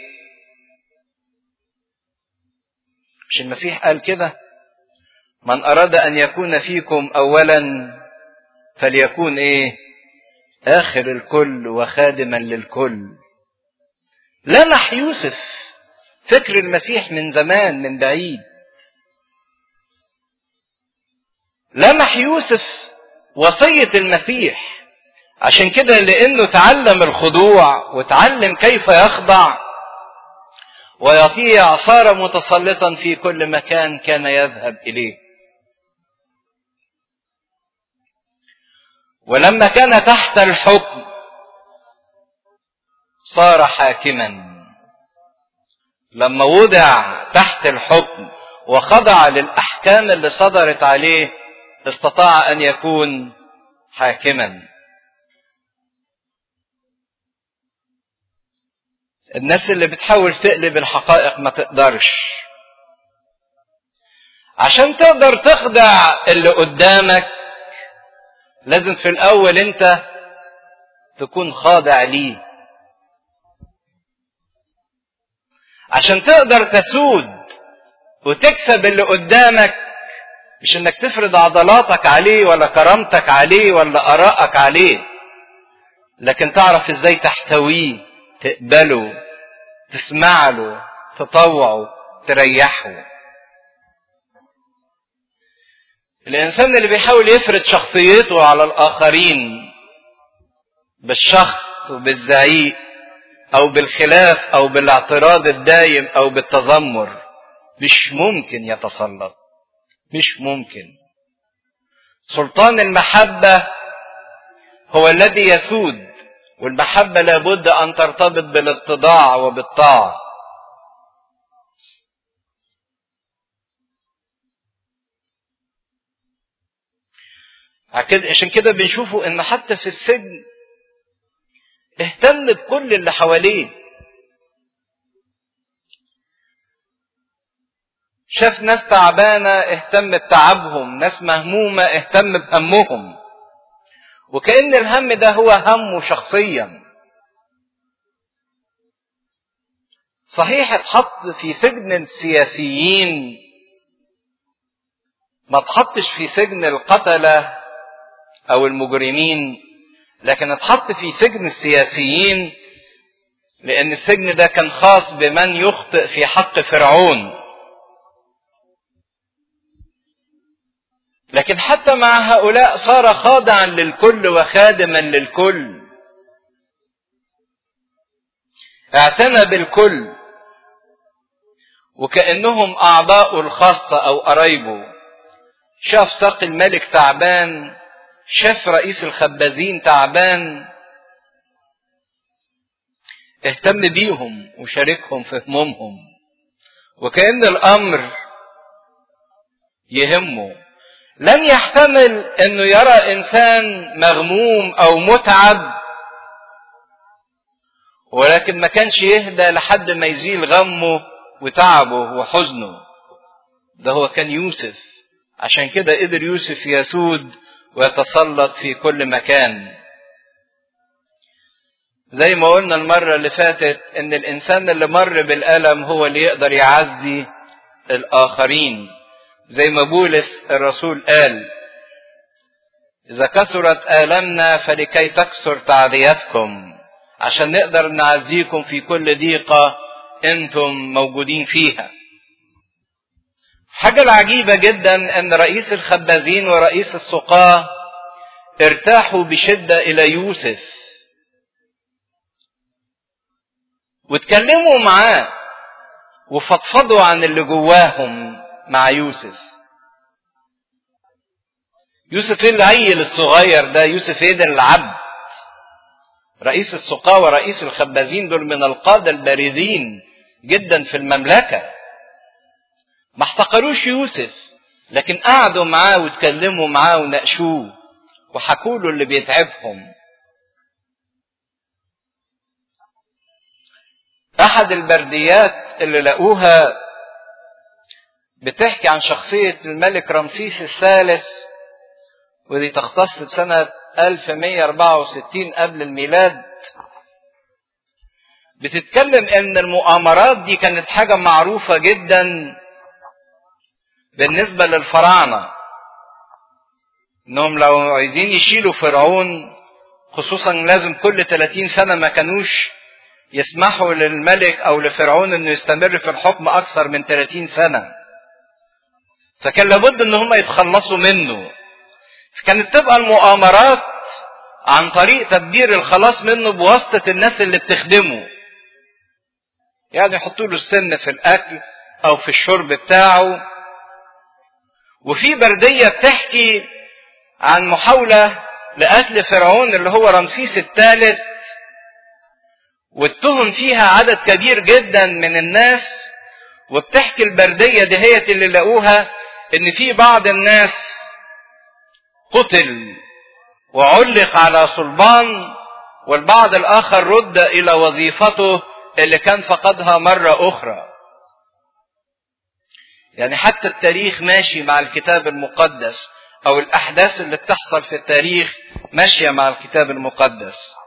S1: مش المسيح قال كده من اراد ان يكون فيكم اولا فليكون ايه اخر الكل وخادما للكل لمح يوسف فكر المسيح من زمان من بعيد لمح يوسف وصية المسيح عشان كده لانه تعلم الخضوع وتعلم كيف يخضع ويطيع صار متسلطا في كل مكان كان يذهب اليه ولما كان تحت الحكم صار حاكما لما وضع تحت الحكم وخضع للاحكام اللي صدرت عليه استطاع ان يكون حاكما الناس اللي بتحاول تقلب الحقائق ما تقدرش عشان تقدر تخدع اللي قدامك لازم في الاول انت تكون خاضع ليه عشان تقدر تسود وتكسب اللي قدامك مش انك تفرض عضلاتك عليه ولا كرامتك عليه ولا ارائك عليه لكن تعرف ازاي تحتويه تقبله تسمع له تطوعه تريحه الانسان اللي بيحاول يفرض شخصيته على الاخرين بالشخص وبالزعيق او بالخلاف او بالاعتراض الدايم او بالتذمر مش ممكن يتسلط مش ممكن سلطان المحبه هو الذي يسود والمحبه لابد ان ترتبط بالاتضاع وبالطاعه عشان كده بنشوفه ان حتى في السجن اهتم بكل اللي حواليه شاف ناس تعبانة اهتم بتعبهم ناس مهمومة اهتم بهمهم وكأن الهم ده هو همه شخصيا صحيح اتحط في سجن السياسيين ما اتحطش في سجن القتلة او المجرمين لكن اتحط في سجن السياسيين لان السجن ده كان خاص بمن يخطئ في حق فرعون لكن حتى مع هؤلاء صار خاضعا للكل وخادما للكل اعتنى بالكل وكانهم اعضاء الخاصه او قرايبه شاف ساقي الملك تعبان شاف رئيس الخبازين تعبان اهتم بيهم وشاركهم في همومهم وكأن الأمر يهمه لن يحتمل انه يرى انسان مغموم او متعب ولكن ما كانش يهدى لحد ما يزيل غمه وتعبه وحزنه ده هو كان يوسف عشان كده قدر يوسف يسود ويتسلط في كل مكان زي ما قلنا المرة اللي فاتت ان الانسان اللي مر بالألم هو اللي يقدر يعزي الاخرين زي ما بولس الرسول قال اذا كثرت آلامنا فلكي تكثر تعزيتكم عشان نقدر نعزيكم في كل ضيقة انتم موجودين فيها حاجة العجيبة جدا ان رئيس الخبازين ورئيس السقاة ارتاحوا بشدة الى يوسف واتكلموا معاه وفضفضوا عن اللي جواهم مع يوسف يوسف ايه العيل الصغير ده يوسف ايه ده العبد رئيس السقاة ورئيس الخبازين دول من القادة البارزين جدا في المملكة ما احتقروش يوسف لكن قعدوا معاه واتكلموا معاه وناقشوه وحكوا له اللي بيتعبهم احد البرديات اللي لقوها بتحكي عن شخصية الملك رمسيس الثالث ودي تختص بسنة 1164 قبل الميلاد بتتكلم ان المؤامرات دي كانت حاجة معروفة جدا بالنسبة للفراعنة انهم لو عايزين يشيلوا فرعون خصوصا لازم كل 30 سنة ما كانوش يسمحوا للملك او لفرعون انه يستمر في الحكم اكثر من 30 سنة فكان لابد ان هم يتخلصوا منه كانت تبقى المؤامرات عن طريق تدبير الخلاص منه بواسطة الناس اللي بتخدمه يعني يحطوا له السن في الاكل او في الشرب بتاعه وفي بردية بتحكي عن محاولة لقتل فرعون اللي هو رمسيس الثالث واتهم فيها عدد كبير جدا من الناس وبتحكي البردية دهيت اللي لقوها ان في بعض الناس قتل وعلق على صلبان والبعض الاخر رد الى وظيفته اللي كان فقدها مرة اخرى يعني حتى التاريخ ماشي مع الكتاب المقدس او الاحداث اللي بتحصل في التاريخ ماشية مع الكتاب المقدس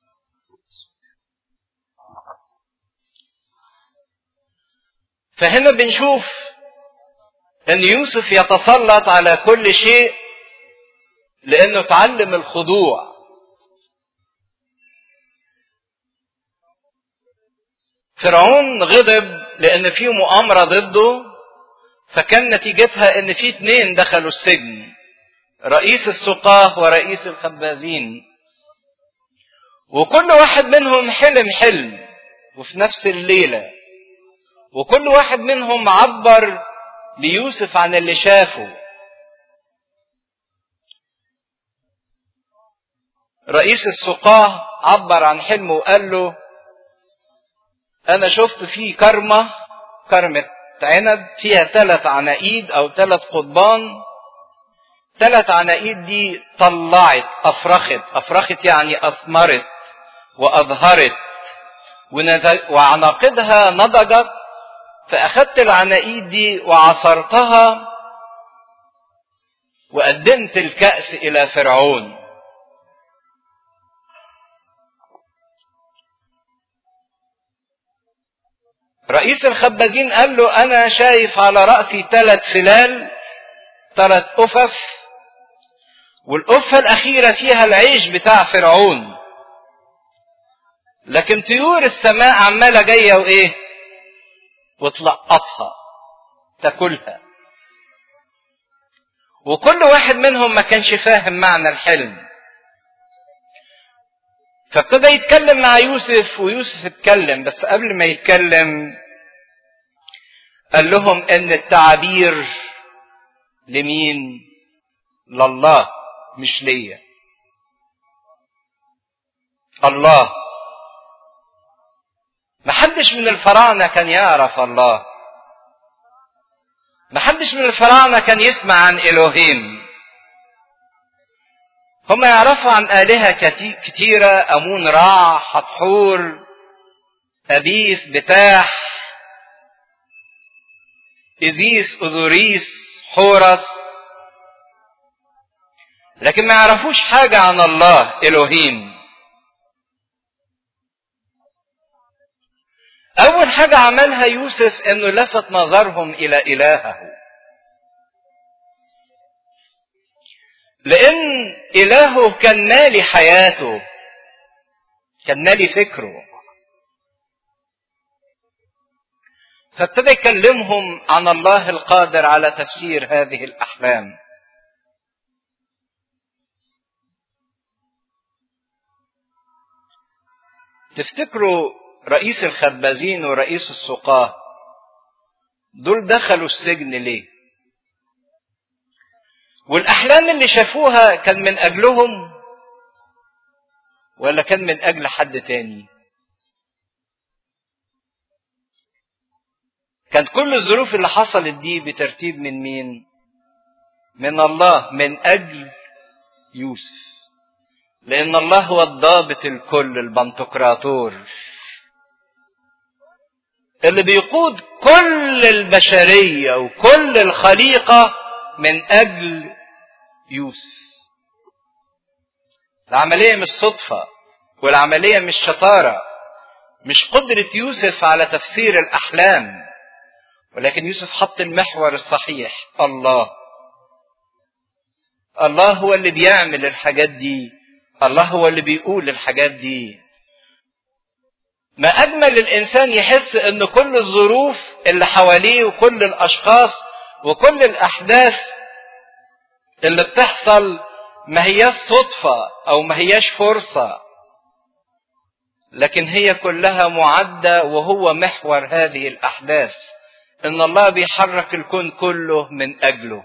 S1: فهنا بنشوف ان يوسف يتسلط على كل شيء لانه تعلم الخضوع فرعون غضب لان في مؤامرة ضده فكان نتيجتها ان في اتنين دخلوا السجن رئيس السقاه ورئيس الخبازين وكل واحد منهم حلم حلم وفي نفس الليله وكل واحد منهم عبر ليوسف عن اللي شافه رئيس السقاه عبر عن حلمه وقال له انا شفت فيه كرمة كرمة عنب فيها ثلاث عناقيد او ثلاث قضبان ثلاث عناقيد دي طلعت افرخت افرخت يعني اثمرت واظهرت وعناقدها نضجت فأخذت العناقيد دي وعصرتها وقدمت الكأس إلى فرعون رئيس الخبازين قال له أنا شايف على رأسي ثلاث سلال ثلاث أفف والأفة الأخيرة فيها العيش بتاع فرعون لكن طيور السماء عمالة جاية وإيه وتلقطها تاكلها وكل واحد منهم ما كانش فاهم معنى الحلم فابتدى يتكلم مع يوسف ويوسف اتكلم بس قبل ما يتكلم قال لهم ان التعابير لمين لله مش ليا الله محدش من الفراعنة كان يعرف الله محدش من الفراعنة كان يسمع عن إلهيم هم يعرفوا عن آلهة كتيرة أمون راع حتحور أبيس بتاح إذيس أذوريس حورس لكن ما يعرفوش حاجة عن الله إلهيم أول حاجة عملها يوسف إنه لفت نظرهم إلى إلهه. لأن إلهه كان مالي حياته. كان مالي فكره. فابتدى يكلمهم عن الله القادر على تفسير هذه الأحلام. تفتكروا رئيس الخبازين ورئيس السقاه دول دخلوا السجن ليه والاحلام اللي شافوها كان من اجلهم ولا كان من اجل حد تاني كانت كل الظروف اللي حصلت دي بترتيب من مين من الله من اجل يوسف لان الله هو الضابط الكل البنتقراطور اللي بيقود كل البشرية وكل الخليقة من أجل يوسف. العملية مش صدفة والعملية مش شطارة مش قدرة يوسف على تفسير الأحلام ولكن يوسف حط المحور الصحيح الله الله هو اللي بيعمل الحاجات دي الله هو اللي بيقول الحاجات دي ما اجمل الانسان يحس ان كل الظروف اللي حواليه وكل الاشخاص وكل الاحداث اللي بتحصل ما هياش صدفة او ما هياش فرصة لكن هي كلها معدة وهو محور هذه الاحداث ان الله بيحرك الكون كله من اجله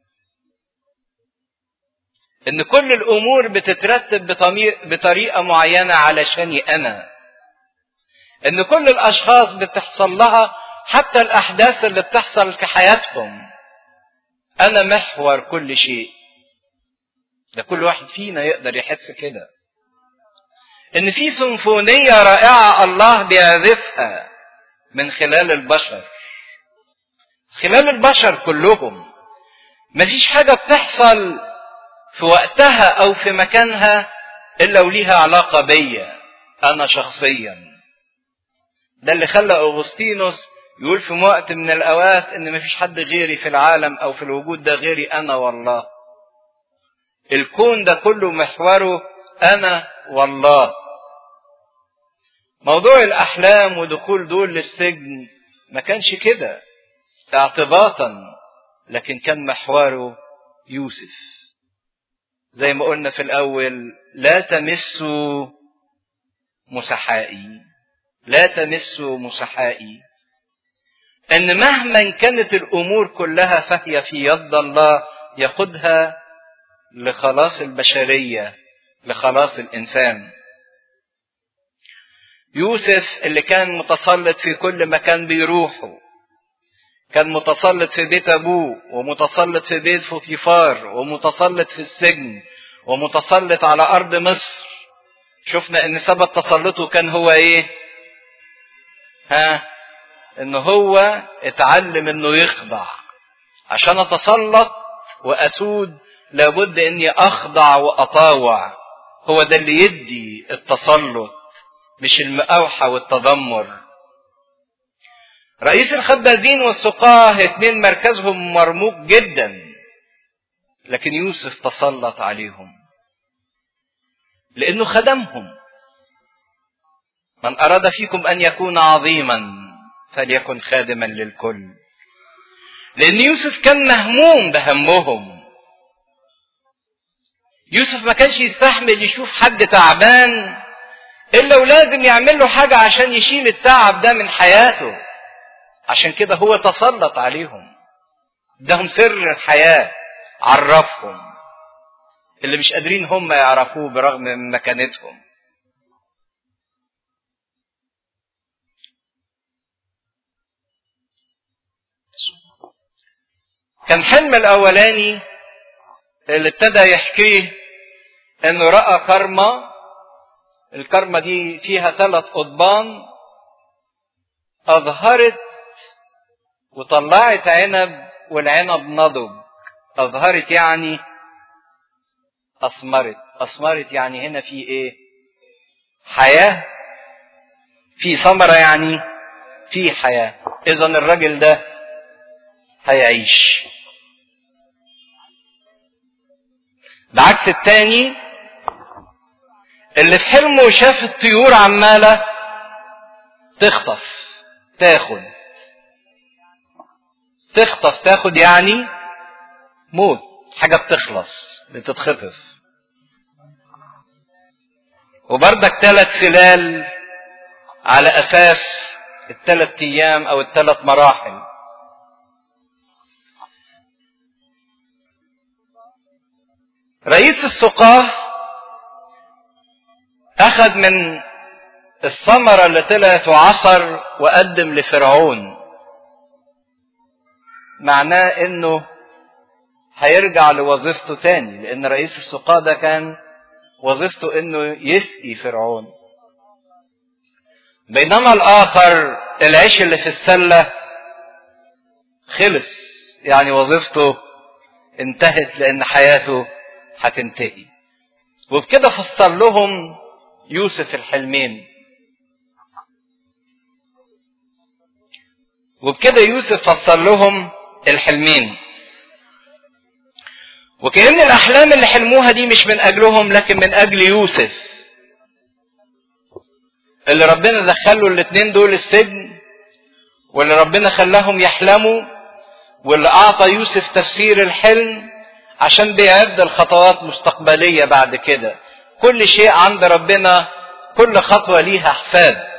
S1: ان كل الامور بتترتب بطريقة معينة علشاني انا ان كل الاشخاص بتحصل لها حتى الأحداث اللي بتحصل في حياتهم أنا محور كل شيء ده كل واحد فينا يقدر يحس كده إن في سيمفونية رائعة الله بيعزفها من خلال البشر خلال البشر كلهم مفيش حاجة بتحصل في وقتها أو في مكانها إلا وليها علاقة بيا أنا شخصيا ده اللي خلى أغسطينوس يقول في وقت من الأوقات إن مفيش حد غيري في العالم أو في الوجود ده غيري أنا والله الكون ده كله محوره أنا والله موضوع الأحلام ودخول دول للسجن ما كانش كده اعتباطا لكن كان محوره يوسف زي ما قلنا في الأول لا تمسوا مسحائي لا تمسوا مسحائي ان مهما كانت الامور كلها فهي في يد الله يقودها لخلاص البشريه لخلاص الانسان يوسف اللي كان متسلط في كل مكان بيروحه كان متسلط في بيت ابوه ومتسلط في بيت فوتيفار ومتسلط في السجن ومتسلط على ارض مصر شفنا ان سبب تسلطه كان هو ايه ها ان هو اتعلم انه يخضع عشان اتسلط واسود لابد اني اخضع واطاوع هو ده اللي يدي التسلط مش المقاوحة والتذمر رئيس الخبازين والسقاه اتنين مركزهم مرموق جدا لكن يوسف تسلط عليهم لانه خدمهم من اراد فيكم ان يكون عظيما فليكن خادما للكل لان يوسف كان مهموم بهمهم يوسف ما كانش يستحمل يشوف حد تعبان الا ولازم يعمل له حاجه عشان يشيل التعب ده من حياته عشان كده هو تسلط عليهم ادهم سر الحياه عرفهم اللي مش قادرين هم يعرفوه برغم من مكانتهم كان حلم الاولاني اللي ابتدى يحكيه انه راى كرمه الكرمه دي فيها ثلاث قضبان اظهرت وطلعت عنب والعنب نضج اظهرت يعني اثمرت اثمرت يعني هنا في ايه حياه في ثمره يعني في حياه اذا الراجل ده هيعيش بعكس التاني اللي في حلمه شاف الطيور عمالة تخطف تاخد تخطف تاخد يعني موت حاجة بتخلص بتتخطف وبردك ثلاث سلال على أساس الثلاث أيام أو الثلاث مراحل رئيس السقاه أخذ من الثمرة اللي طلعت وعصر وقدم لفرعون معناه انه هيرجع لوظيفته تاني لان رئيس السقاة ده كان وظيفته انه يسقي فرعون بينما الاخر العيش اللي في السلة خلص يعني وظيفته انتهت لان حياته هتنتهي وبكده فسر لهم يوسف الحلمين وبكده يوسف فسر لهم الحلمين وكأن الأحلام اللي حلموها دي مش من أجلهم لكن من أجل يوسف اللي ربنا دخله الاتنين دول السجن واللي ربنا خلاهم يحلموا واللي أعطى يوسف تفسير الحلم عشان بيعد الخطوات مستقبلية بعد كده كل شيء عند ربنا كل خطوة ليها حساب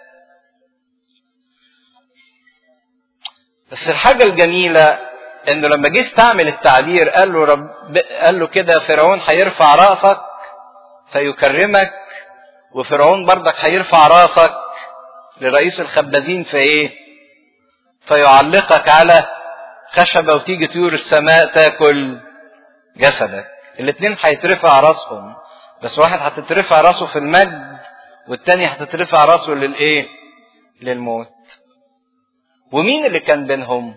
S1: بس الحاجة الجميلة انه لما جه استعمل التعبير قال له رب قال له كده فرعون هيرفع راسك فيكرمك وفرعون برضك هيرفع راسك لرئيس الخبازين في ايه؟ فيعلقك على خشبة وتيجي طيور السماء تاكل جسدك الاتنين هيترفع راسهم بس واحد هتترفع راسه في المجد والتاني هتترفع راسه للايه للموت ومين اللي كان بينهم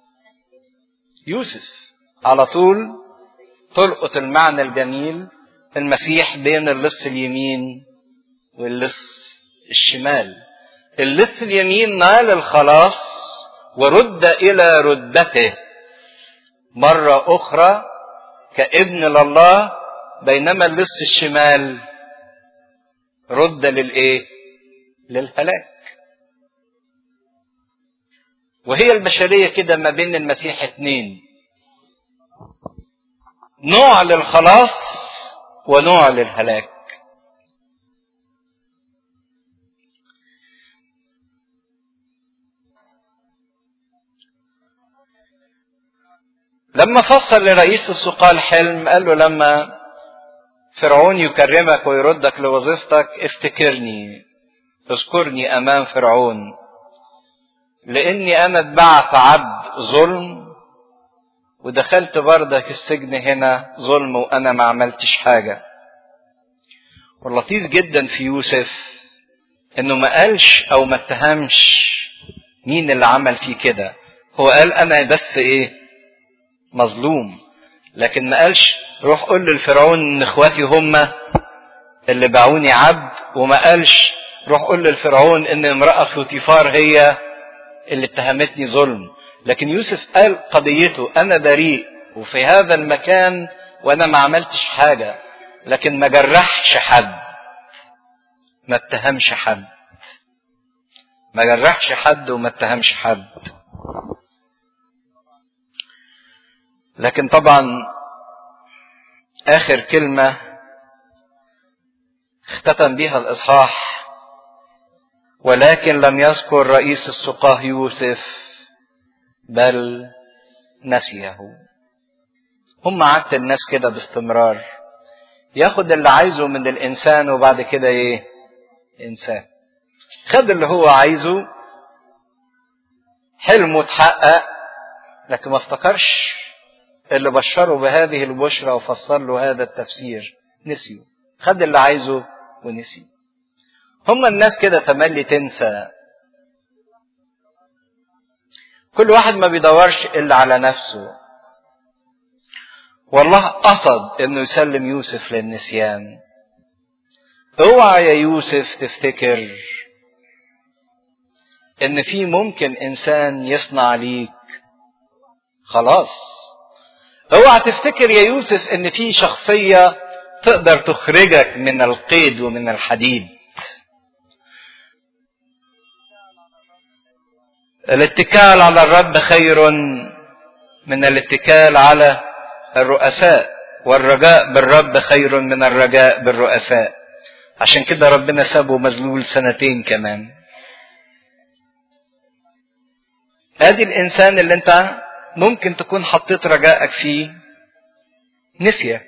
S1: يوسف على طول تلقط المعنى الجميل المسيح بين اللص اليمين واللص الشمال اللص اليمين نال الخلاص ورد الى ردته مره اخرى كابن لله بينما اللص الشمال رد للايه للهلاك وهي البشريه كده ما بين المسيح اتنين نوع للخلاص ونوع للهلاك لما فصل لرئيس السقاة الحلم قال له لما فرعون يكرمك ويردك لوظيفتك افتكرني اذكرني امام فرعون لاني انا اتبعت عبد ظلم ودخلت بردك السجن هنا ظلم وانا ما عملتش حاجة واللطيف جدا في يوسف انه ما قالش او ما اتهمش مين اللي عمل فيه كده هو قال انا بس ايه مظلوم لكن ما قالش روح قول للفرعون ان اخواتي هم اللي باعوني عبد وما قالش روح قول للفرعون ان امرأة فوتيفار هي اللي اتهمتني ظلم لكن يوسف قال قضيته انا بريء وفي هذا المكان وانا ما عملتش حاجة لكن ما جرحش حد ما اتهمش حد ما جرحش حد وما اتهمش حد لكن طبعا اخر كلمة اختتم بها الاصحاح ولكن لم يذكر رئيس السقاه يوسف بل نسيه هم عادة الناس كده باستمرار ياخد اللي عايزه من الانسان وبعد كده ايه انسان خد اللي هو عايزه حلمه اتحقق لكن ما افتكرش اللي بشره بهذه البشرى وفسر له هذا التفسير نسيوا خد اللي عايزه ونسي هم الناس كده تملي تنسى كل واحد ما بيدورش الا على نفسه والله قصد انه يسلم يوسف للنسيان اوعى يا يوسف تفتكر ان في ممكن انسان يصنع ليك خلاص اوعى تفتكر يا يوسف ان في شخصية تقدر تخرجك من القيد ومن الحديد الاتكال على الرب خير من الاتكال على الرؤساء والرجاء بالرب خير من الرجاء بالرؤساء عشان كده ربنا سابه مذلول سنتين كمان ادي الانسان اللي انت ممكن تكون حطيت رجائك فيه نسيك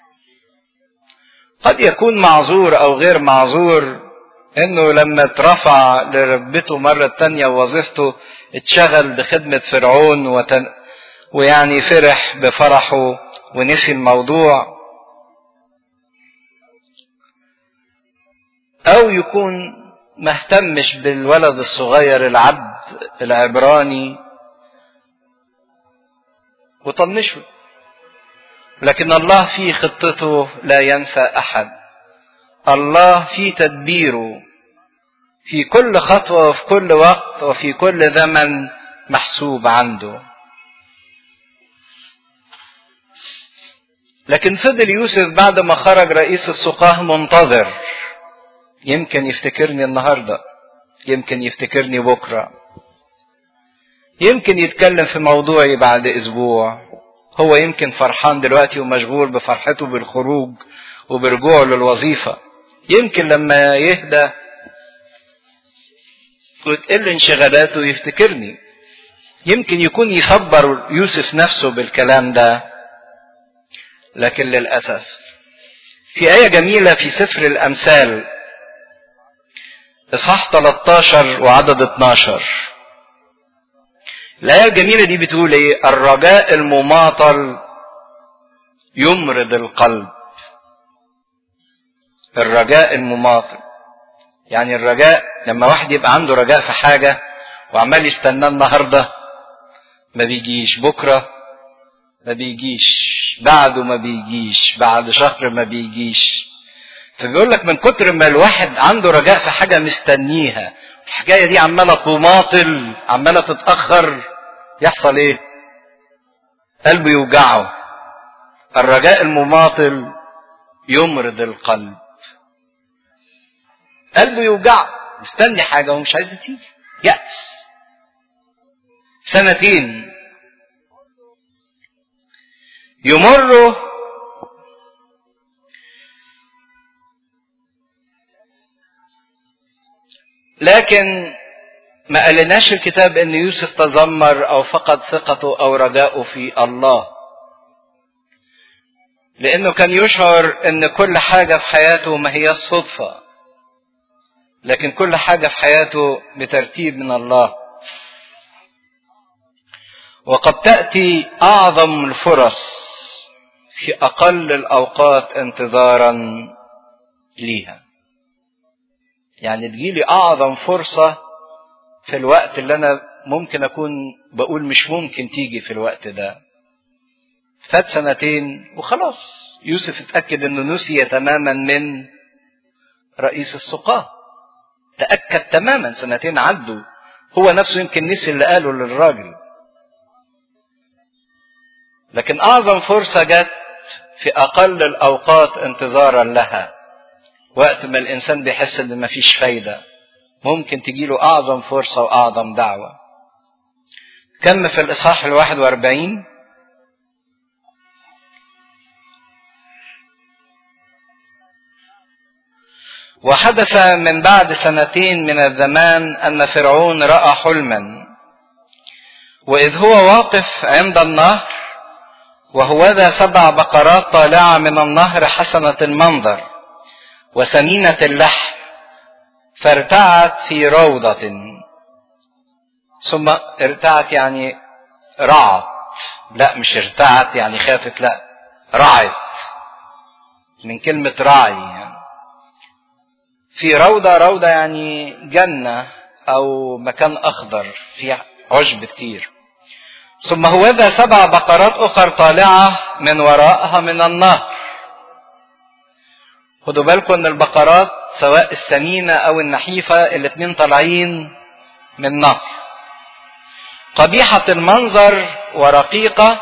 S1: قد يكون معذور او غير معذور انه لما اترفع لربته مرة تانية ووظيفته اتشغل بخدمة فرعون وتن... ويعني فرح بفرحه ونسي الموضوع او يكون مهتمش بالولد الصغير العبد العبراني وطنشه لكن الله في خطته لا ينسى احد الله في تدبيره في كل خطوه وفي كل وقت وفي كل زمن محسوب عنده لكن فضل يوسف بعد ما خرج رئيس السقاه منتظر يمكن يفتكرني النهارده يمكن يفتكرني بكره يمكن يتكلم في موضوعي بعد اسبوع هو يمكن فرحان دلوقتي ومشغول بفرحته بالخروج وبرجوعه للوظيفه يمكن لما يهدى وتقل انشغالاته يفتكرني يمكن يكون يصبر يوسف نفسه بالكلام ده لكن للاسف في ايه جميله في سفر الامثال اصحاح 13 وعدد 12 الآية الجميلة دي بتقول إيه؟ الرجاء المماطل يمرض القلب. الرجاء المماطل. يعني الرجاء لما واحد يبقى عنده رجاء في حاجة وعمال يستناه النهاردة ما بيجيش بكرة ما بيجيش بعده ما بيجيش بعد شهر ما بيجيش فبيقول لك من كتر ما الواحد عنده رجاء في حاجة مستنيها الحكاية دي عمالة تماطل عمالة تتأخر يحصل ايه قلبه يوجعه الرجاء المماطل يمرض القلب قلبه يوجعه مستني حاجة ومش عايزة تيجي يأس سنتين يمر لكن ما قالناش الكتاب ان يوسف تذمر او فقد ثقته او رجاؤه في الله لانه كان يشعر ان كل حاجه في حياته ما هي الصدفه لكن كل حاجه في حياته بترتيب من الله وقد تاتي اعظم الفرص في اقل الاوقات انتظارا ليها يعني تجيلي اعظم فرصه في الوقت اللي انا ممكن اكون بقول مش ممكن تيجي في الوقت ده فات سنتين وخلاص يوسف اتاكد انه نسي تماما من رئيس السقاه تاكد تماما سنتين عدوا هو نفسه يمكن نسي اللي قاله للراجل لكن اعظم فرصه جت في اقل الاوقات انتظارا لها وقت ما الانسان بيحس ان مفيش فايده ممكن تجيله اعظم فرصه واعظم دعوه كم في الاصحاح الواحد واربعين وحدث من بعد سنتين من الزمان ان فرعون راى حلما واذ هو واقف عند النهر وهوذا سبع بقرات طالعه من النهر حسنه المنظر وسمينه اللحم فارتعت في روضة ثم ارتعت يعني رعت لا مش ارتعت يعني خافت لا رعت من كلمة راعي يعني في روضة روضة يعني جنة أو مكان أخضر في عشب كتير ثم هوذا سبع بقرات أخر طالعة من وراءها من النهر خدوا بالكم ان البقرات سواء السمينة او النحيفة الاتنين طالعين من نهر قبيحة المنظر ورقيقة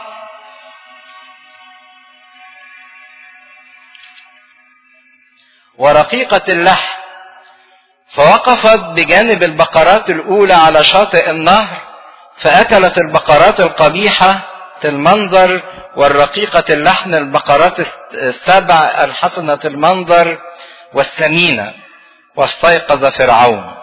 S1: ورقيقة اللحم فوقفت بجانب البقرات الأولى على شاطئ النهر فأكلت البقرات القبيحة المنظر والرقيقة اللحن البقرات السبع الحسنة المنظر والسمينة واستيقظ فرعون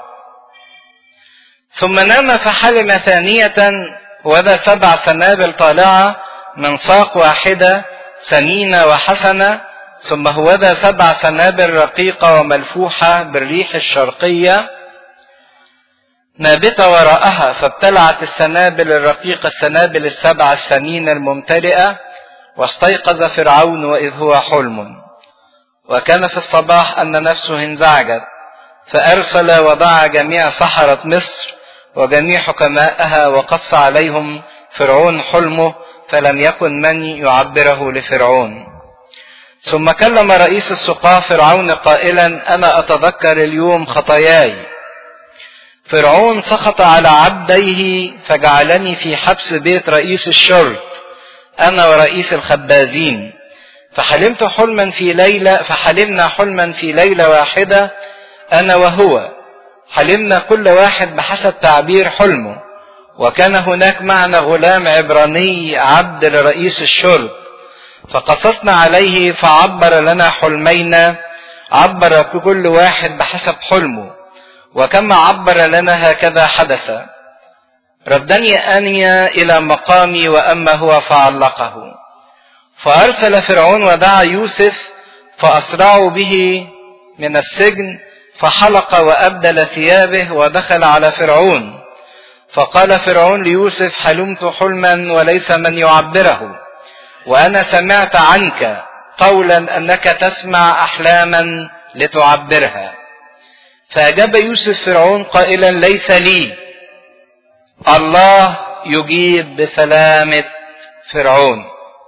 S1: ثم نام فحلم ثانية وذا سبع سنابل طالعة من ساق واحدة سمينة وحسنة ثم هوذا سبع سنابل رقيقة وملفوحة بالريح الشرقية نابتة وراءها فابتلعت السنابل الرقيقة السنابل السبع السمين الممتلئة واستيقظ فرعون وإذ هو حلم وكان في الصباح أن نفسه انزعجت فأرسل ودعا جميع سحرة مصر وجميع حكماءها وقص عليهم فرعون حلمه فلم يكن من يعبره لفرعون ثم كلم رئيس السقاة فرعون قائلا أنا أتذكر اليوم خطاياي فرعون سخط على عبديه فجعلني في حبس بيت رئيس الشرط انا ورئيس الخبازين فحلمت حلما في ليله فحلمنا حلما في ليله واحده انا وهو حلمنا كل واحد بحسب تعبير حلمه وكان هناك معنا غلام عبراني عبد لرئيس الشرط فقصصنا عليه فعبر لنا حلمينا عبر كل واحد بحسب حلمه وكما عبر لنا هكذا حدث ردني أنيا إلى مقامي وأما هو فعلقه فأرسل فرعون ودعا يوسف فأسرعوا به من السجن فحلق وأبدل ثيابه ودخل على فرعون فقال فرعون ليوسف حلمت حلما وليس من يعبره وأنا سمعت عنك قولا أنك تسمع أحلاما لتعبرها فأجاب يوسف فرعون قائلا ليس لي الله يجيب بسلامة فرعون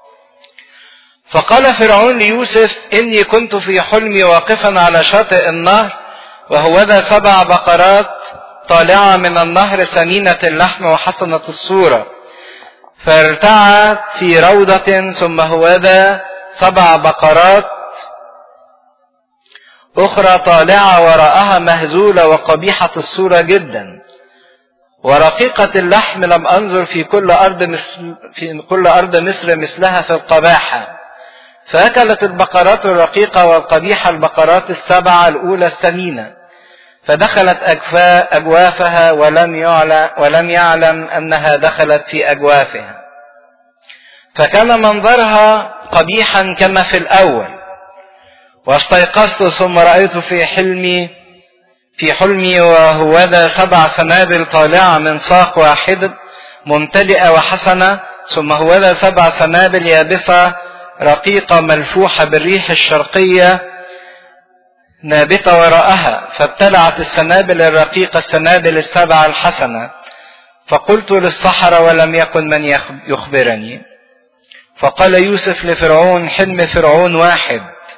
S1: فقال فرعون ليوسف إني كنت في حلمي واقفا على شاطئ النهر وهوذا سبع بقرات طالعة من النهر سمينة اللحم وحسنة الصورة فارتعت في روضة ثم هوذا سبع بقرات أخرى طالعة وراءها مهزولة وقبيحة الصورة جدا ورقيقة اللحم لم أنظر في كل أرض مثل في كل أرض مصر مثلها في القباحة فأكلت البقرات الرقيقة والقبيحة البقرات السبعة الأولى السمينة فدخلت أجفاء أجوافها ولم يعلم, ولم يعلم أنها دخلت في أجوافها فكان منظرها قبيحا كما في الأول واستيقظت ثم رأيت في حلمي في حلمي وهوذا سبع سنابل طالعة من ساق واحد ممتلئة وحسنة ثم هوذا سبع سنابل يابسة رقيقة ملفوحة بالريح الشرقية نابتة وراءها فابتلعت السنابل الرقيقة السنابل السبعة الحسنة فقلت للصحراء ولم يكن من يخبرني فقال يوسف لفرعون حلم فرعون واحد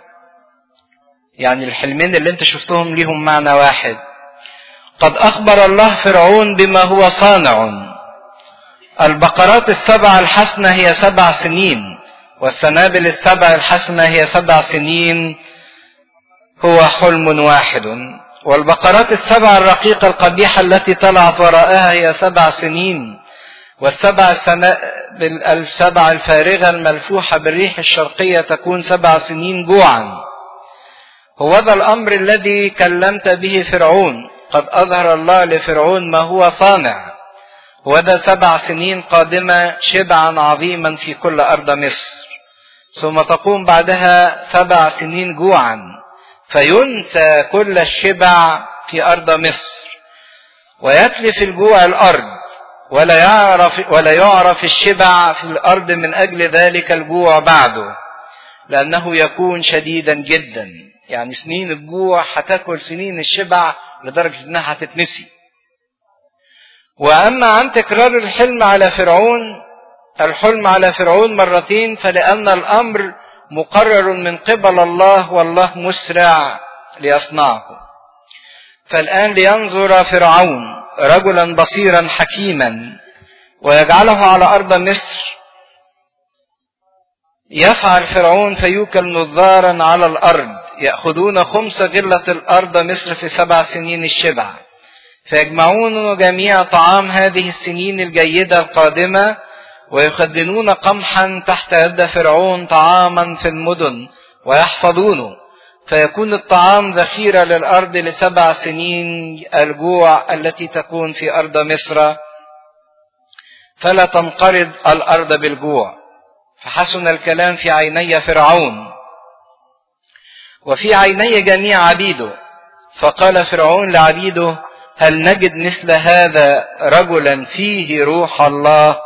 S1: يعني الحلمين اللي انت شفتهم ليهم معنى واحد قد اخبر الله فرعون بما هو صانع البقرات السبع الحسنة هي سبع سنين والسنابل السبع الحسنة هي سبع سنين هو حلم واحد والبقرات السبع الرقيقة القبيحة التي طلعت وراءها هي سبع سنين والسبع السنابل السبع الفارغة الملفوحة بالريح الشرقية تكون سبع سنين جوعا هو ذا الأمر الذي كلمت به فرعون قد أظهر الله لفرعون ما هو صانع وذا سبع سنين قادمة شبعا عظيما في كل أرض مصر ثم تقوم بعدها سبع سنين جوعا فينسى كل الشبع في أرض مصر ويتلف الجوع الأرض ولا يعرف ولا يعرف الشبع في الأرض من أجل ذلك الجوع بعده لأنه يكون شديدا جدا يعني سنين الجوع هتاكل سنين الشبع لدرجة إنها هتتنسي وأما عن تكرار الحلم على فرعون الحلم على فرعون مرتين فلأن الأمر مقرر من قبل الله والله مسرع ليصنعه فالآن لينظر فرعون رجلا بصيرا حكيما ويجعله على أرض مصر يفعل فرعون فيوكل نظارا على الأرض يأخذون خمس غلة الأرض مصر في سبع سنين الشبع فيجمعون جميع طعام هذه السنين الجيدة القادمة ويخزنون قمحا تحت يد فرعون طعاما في المدن ويحفظونه فيكون الطعام ذخيرة للأرض لسبع سنين الجوع التي تكون في أرض مصر فلا تنقرض الأرض بالجوع فحسن الكلام في عيني فرعون وفي عيني جميع عبيده فقال فرعون لعبيده هل نجد مثل هذا رجلا فيه روح الله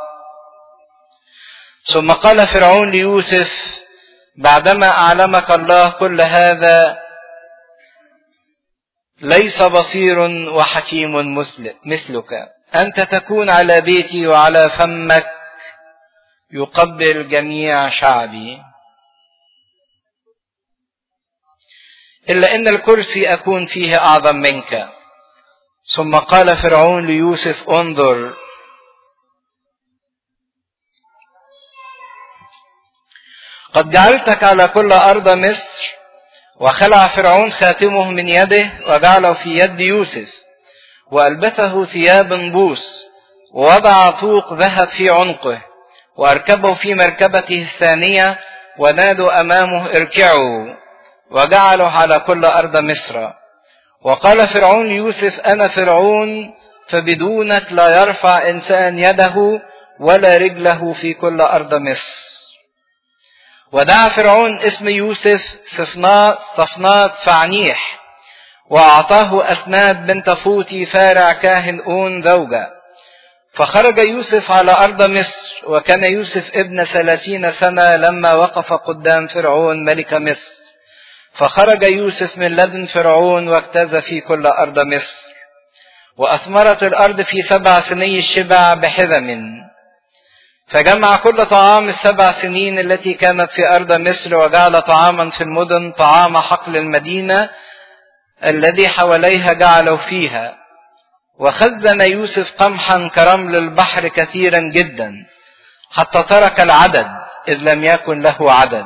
S1: ثم قال فرعون ليوسف بعدما اعلمك الله كل هذا ليس بصير وحكيم مثلك انت تكون على بيتي وعلى فمك يقبل جميع شعبي الا ان الكرسي اكون فيه اعظم منك ثم قال فرعون ليوسف انظر قد جعلتك على كل أرض مصر وخلع فرعون خاتمه من يده وجعله في يد يوسف وألبسه ثياب بوس ووضع طوق ذهب في عنقه وأركبه في مركبته الثانية ونادوا أمامه اركعوا وجعله على كل أرض مصر وقال فرعون ليوسف أنا فرعون فبدونك لا يرفع إنسان يده ولا رجله في كل أرض مصر ودعا فرعون اسم يوسف صفنات صفنات فعنيح وأعطاه أسناد بنت فوتي فارع كاهن أون زوجة فخرج يوسف على أرض مصر وكان يوسف ابن ثلاثين سنة لما وقف قدام فرعون ملك مصر فخرج يوسف من لدن فرعون واجتاز في كل أرض مصر وأثمرت الأرض في سبع سني الشبع بحذم فجمع كل طعام السبع سنين التي كانت في أرض مصر وجعل طعاما في المدن طعام حقل المدينة الذي حواليها جعلوا فيها وخزن يوسف قمحا كرمل البحر كثيرا جدا حتى ترك العدد إذ لم يكن له عدد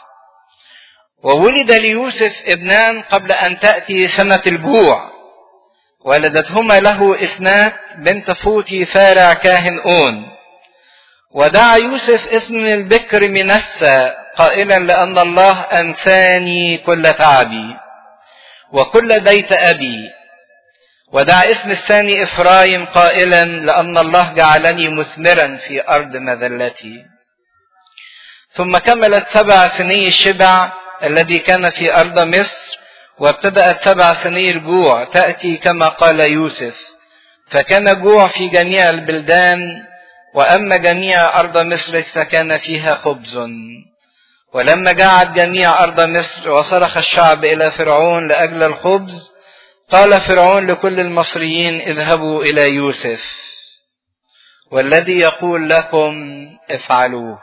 S1: وولد ليوسف ابنان قبل أن تأتي سنة الجوع ولدتهما له إسنات بنت فوتي فارع كاهن أون ودعا يوسف اسم البكر منسى قائلا لأن الله أنساني كل تعبي وكل بيت أبي ودعا اسم الثاني إفرايم قائلا لأن الله جعلني مثمرا في أرض مذلتي ثم كملت سبع سنين الشبع الذي كان في أرض مصر وابتدأت سبع سنين الجوع تأتي كما قال يوسف فكان جوع في جميع البلدان وأما جميع أرض مصر فكان فيها خبز ولما جاعت جميع أرض مصر وصرخ الشعب إلى فرعون لأجل الخبز قال فرعون لكل المصريين اذهبوا إلى يوسف والذي يقول لكم افعلوه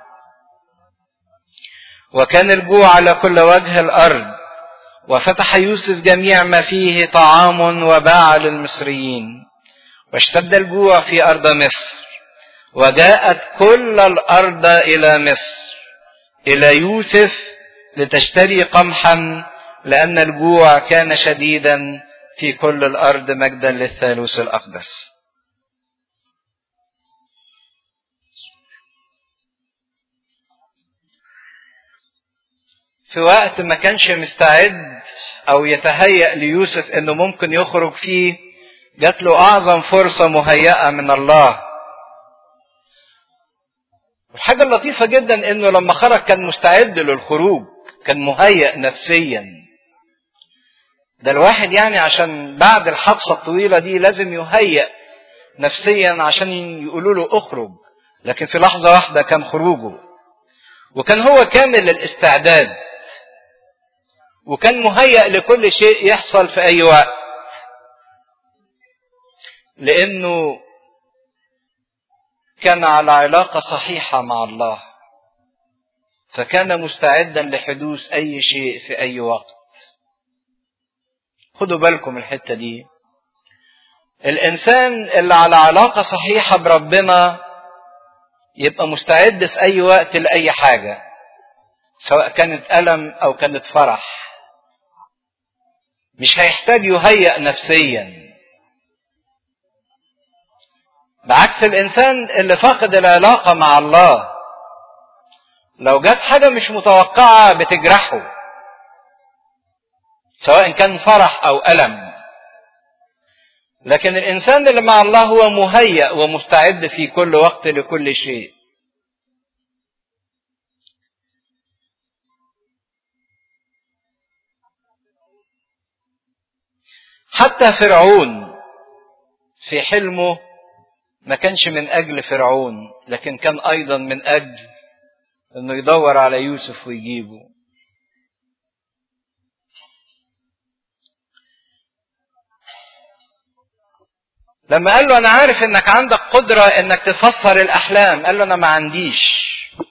S1: وكان الجوع على كل وجه الأرض وفتح يوسف جميع ما فيه طعام وباع للمصريين واشتد الجوع في أرض مصر وجاءت كل الأرض إلى مصر إلى يوسف لتشتري قمحا لأن الجوع كان شديدا في كل الأرض مجدا للثالوث الأقدس في وقت ما كانش مستعد أو يتهيأ ليوسف إنه ممكن يخرج فيه جات له أعظم فرصة مهيئة من الله الحاجة اللطيفة جدا انه لما خرج كان مستعد للخروج كان مهيأ نفسيا ده الواحد يعني عشان بعد الحبسة الطويلة دي لازم يهيأ نفسيا عشان يقولوا له اخرج لكن في لحظة واحدة كان خروجه وكان هو كامل الاستعداد وكان مهيأ لكل شيء يحصل في أي وقت لأنه كان على علاقة صحيحة مع الله فكان مستعدا لحدوث أي شيء في أي وقت خدوا بالكم الحتة دي الإنسان اللي على علاقة صحيحة بربنا يبقى مستعد في أي وقت لأي حاجة سواء كانت ألم أو كانت فرح مش هيحتاج يهيأ نفسيا بعكس الانسان اللي فاقد العلاقه مع الله لو جت حاجه مش متوقعه بتجرحه سواء كان فرح او الم لكن الانسان اللي مع الله هو مهيأ ومستعد في كل وقت لكل شيء حتى فرعون في حلمه ما كانش من اجل فرعون لكن كان ايضا من اجل انه يدور على يوسف ويجيبه لما قال له انا عارف انك عندك قدرة انك تفسر الاحلام قال له انا ما عنديش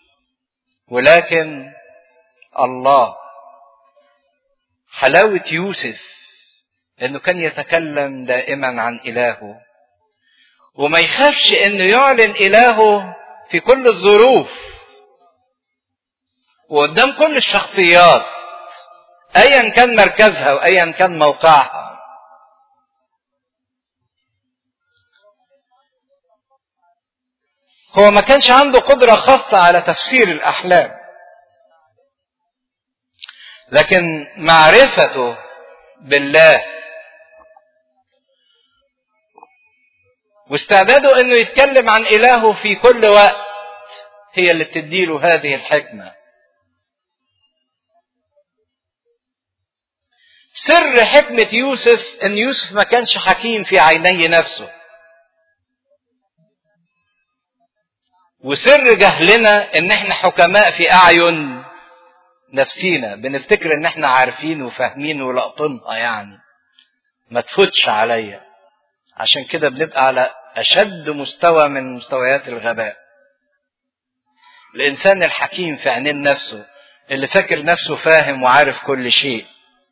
S1: ولكن الله حلاوة يوسف انه كان يتكلم دائما عن الهه وما يخافش انه يعلن الهه في كل الظروف وقدام كل الشخصيات ايا كان مركزها وايا كان موقعها هو ما كانش عنده قدرة خاصة على تفسير الأحلام لكن معرفته بالله واستعداده انه يتكلم عن الهه في كل وقت هي اللي بتديله هذه الحكمه سر حكمه يوسف ان يوسف ما كانش حكيم في عيني نفسه وسر جهلنا ان احنا حكماء في اعين نفسينا بنفتكر ان احنا عارفين وفاهمين ولاقطينها يعني ما تفوتش عليا عشان كده بنبقى على اشد مستوى من مستويات الغباء الانسان الحكيم في عينين نفسه اللي فاكر نفسه فاهم وعارف كل شيء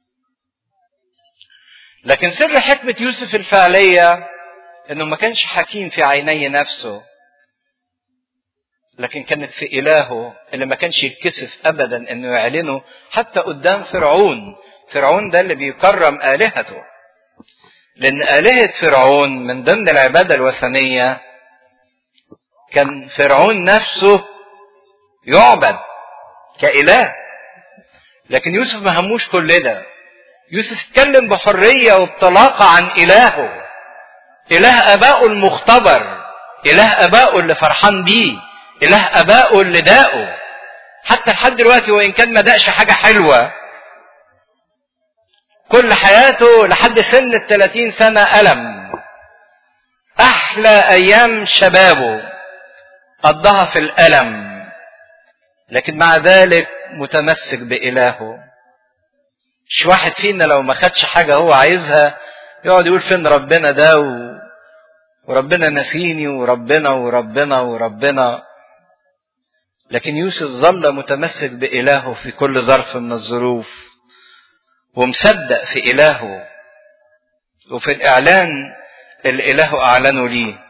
S1: لكن سر حكمة يوسف الفعلية انه ما كانش حكيم في عيني نفسه لكن كانت في إلهه اللي ما كانش يتكسف أبدا إنه يعلنه حتى قدام فرعون فرعون ده اللي بيكرم آلهته لأن آلهة فرعون من ضمن العبادة الوثنية كان فرعون نفسه يعبد كإله لكن يوسف ما هموش كل ده يوسف اتكلم بحرية وبطلاقة عن إلهه إله أبائه المختبر إله أبائه اللي فرحان بيه إله أبائه اللي داقه حتى لحد دلوقتي وإن كان ما دقش حاجة حلوة كل حياته لحد سن الثلاثين سنة ألم أحلى أيام شبابه قضاها في الألم لكن مع ذلك متمسك بإلهه مش واحد فينا لو ما خدش حاجة هو عايزها يقعد يقول فين ربنا ده و... وربنا نسيني وربنا وربنا وربنا لكن يوسف ظل متمسك بإلهه في كل ظرف من الظروف ومصدق في إلهه وفي الإعلان اللي إلهه أعلنه ليه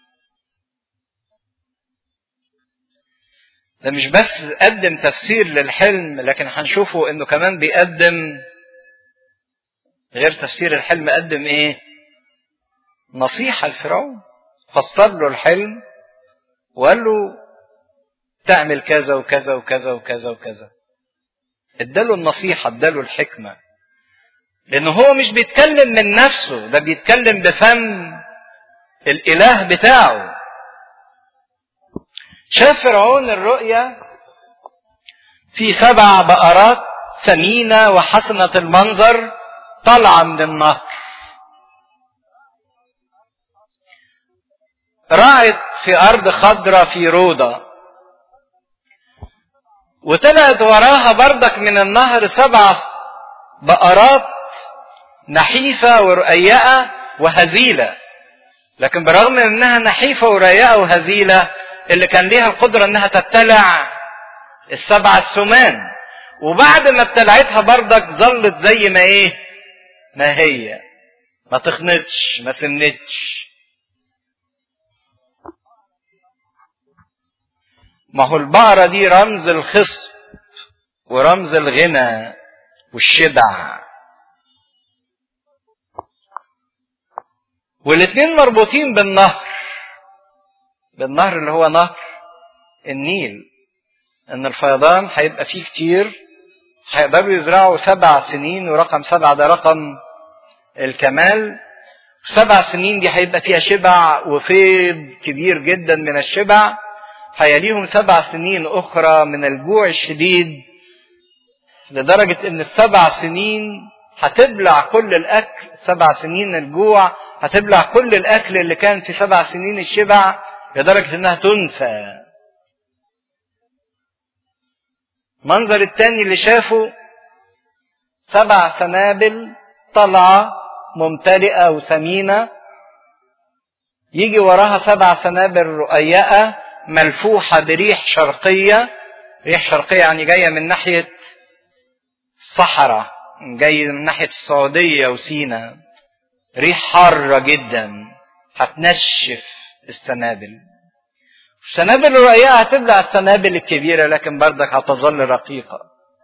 S1: ده مش بس قدم تفسير للحلم لكن هنشوفه انه كمان بيقدم غير تفسير الحلم قدم ايه نصيحة لفرعون فسر له الحلم وقال له تعمل كذا وكذا وكذا وكذا وكذا اداله النصيحة اداله الحكمة لأنه هو مش بيتكلم من نفسه ده بيتكلم بفم الإله بتاعه شاف فرعون الرؤيا في سبع بقرات ثمينة وحسنة المنظر طالعة من النهر راعت في أرض خضرة في روضة وطلعت وراها بردك من النهر سبع بقرات نحيفة ورقيقة وهزيلة لكن برغم انها نحيفة ورقيقة وهزيلة اللي كان ليها القدرة انها تبتلع السبع السمان وبعد ما ابتلعتها بردك ظلت زي ما ايه ما هي ما تخنتش ما سنتش ما هو البقرة دي رمز الخصب ورمز الغنى والشبع والاتنين مربوطين بالنهر بالنهر اللي هو نهر النيل ان الفيضان هيبقى فيه كتير هيقدروا يزرعوا سبع سنين ورقم سبعة ده رقم الكمال سبع سنين دي هيبقى فيها شبع وفيض كبير جدا من الشبع هيليهم سبع سنين أخرى من الجوع الشديد لدرجة إن السبع سنين هتبلع كل الأكل سبع سنين الجوع هتبلع كل الأكل اللي كان في سبع سنين الشبع لدرجة إنها تنسى منظر التاني اللي شافه سبع سنابل طالعة ممتلئة وسمينة يجي وراها سبع سنابل رقيقة ملفوحة بريح شرقية ريح شرقية يعني جاية من ناحية الصحراء جاي من ناحية السعودية وسينا ريح حارة جدا هتنشف السنابل السنابل الرقيقة هتبلع السنابل الكبيرة لكن بردك هتظل رقيقة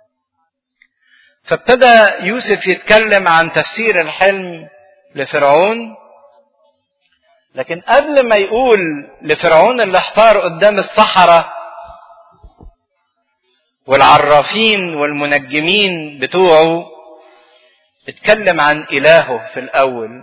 S1: فابتدى يوسف يتكلم عن تفسير الحلم لفرعون لكن قبل ما يقول لفرعون اللي احتار قدام الصحراء والعرافين والمنجمين بتوعه اتكلم عن إلهه في الأول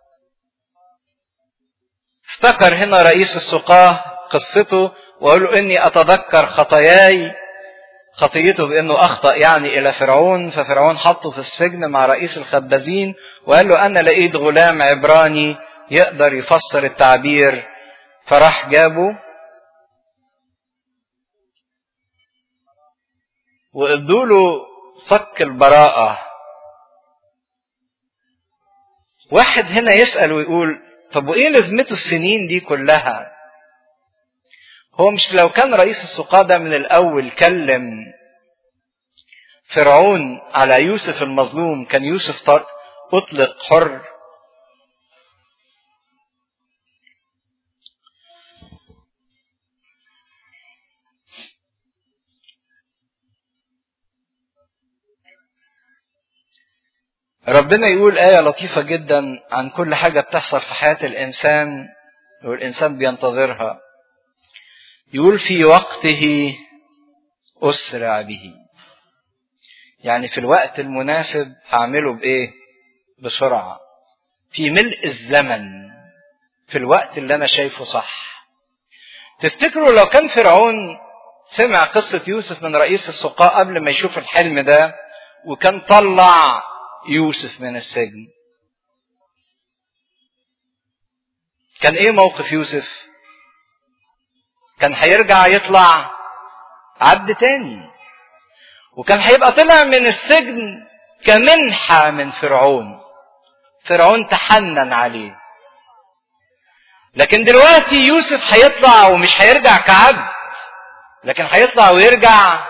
S1: افتكر هنا رئيس السقاه قصته وقال له إني أتذكر خطاياي خطيته بأنه أخطأ يعني إلى فرعون ففرعون حطه في السجن مع رئيس الخبازين وقال له أنا لقيت غلام عبراني يقدر يفسر التعبير فراح جابه وادوا له صك البراءة واحد هنا يسأل ويقول طب وايه لازمته السنين دي كلها هو مش لو كان رئيس السقاة ده من الأول كلم فرعون على يوسف المظلوم كان يوسف أطلق حر ربنا يقول آية لطيفة جدا عن كل حاجة بتحصل في حياة الإنسان والإنسان بينتظرها يقول في وقته أسرع به يعني في الوقت المناسب هعمله بإيه بسرعة في ملء الزمن في الوقت اللي أنا شايفه صح تفتكروا لو كان فرعون سمع قصة يوسف من رئيس السقاء قبل ما يشوف الحلم ده وكان طلع يوسف من السجن كان ايه موقف يوسف كان هيرجع يطلع عبد تاني وكان هيبقى طلع من السجن كمنحة من فرعون فرعون تحنن عليه لكن دلوقتي يوسف هيطلع ومش هيرجع كعبد لكن هيطلع ويرجع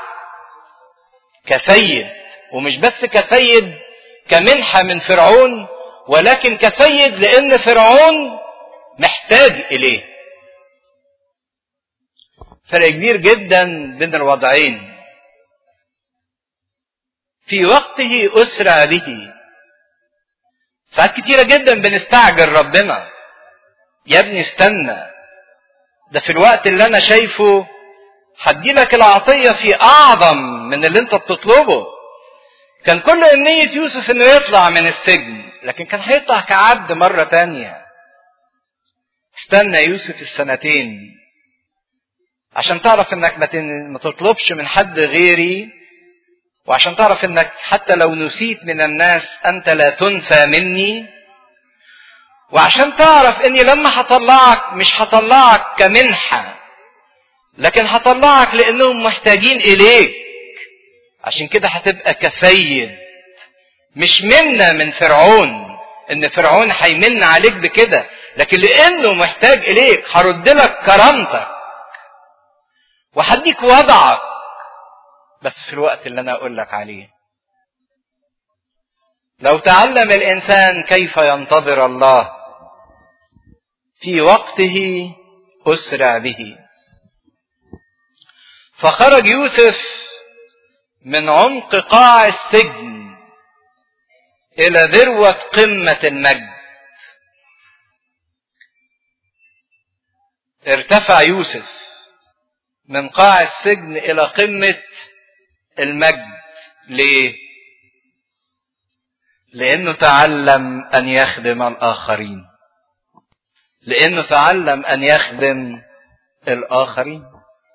S1: كسيد ومش بس كسيد كمنحة من فرعون ولكن كسيد لأن فرعون محتاج إليه فرق كبير جدا بين الوضعين في وقته أسرع به ساعات كتيرة جدا بنستعجل ربنا يا ابني استنى ده في الوقت اللي أنا شايفه هدي لك العطية في أعظم من اللي أنت بتطلبه كان كل أمنية يوسف إنه يطلع من السجن لكن كان هيطلع كعبد مرة تانية استنى يوسف السنتين عشان تعرف انك ما تطلبش من حد غيري وعشان تعرف انك حتى لو نسيت من الناس انت لا تنسى مني وعشان تعرف اني لما هطلعك مش هطلعك كمنحة لكن هطلعك لانهم محتاجين اليك عشان كده هتبقى كسيد مش منا من فرعون ان فرعون هيمن عليك بكده لكن لانه محتاج اليك هرد لك كرامتك وهديك وضعك بس في الوقت اللي انا اقول لك عليه لو تعلم الانسان كيف ينتظر الله في وقته اسرع به فخرج يوسف من عمق قاع السجن الى ذروه قمه المجد ارتفع يوسف من قاع السجن الى قمه المجد ليه لانه تعلم ان يخدم الاخرين لانه تعلم ان يخدم الاخرين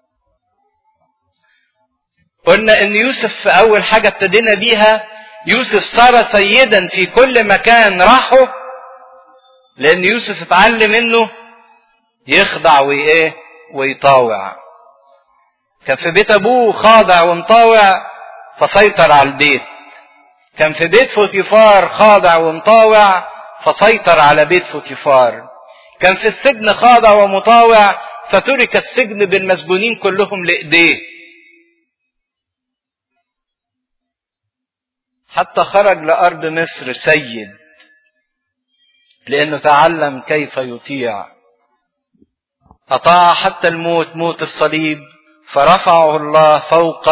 S1: قلنا ان يوسف في اول حاجه ابتدينا بيها يوسف صار سيدا في كل مكان راحه لان يوسف اتعلم انه يخضع وايه ويطاوع كان في بيت ابوه خاضع ومطاوع فسيطر على البيت كان في بيت فوتيفار خاضع ومطاوع فسيطر على بيت فوتيفار كان في السجن خاضع ومطاوع فترك السجن بالمسجونين كلهم لايديه حتى خرج لارض مصر سيد لانه تعلم كيف يطيع اطاع حتى الموت موت الصليب فرفعه الله فوق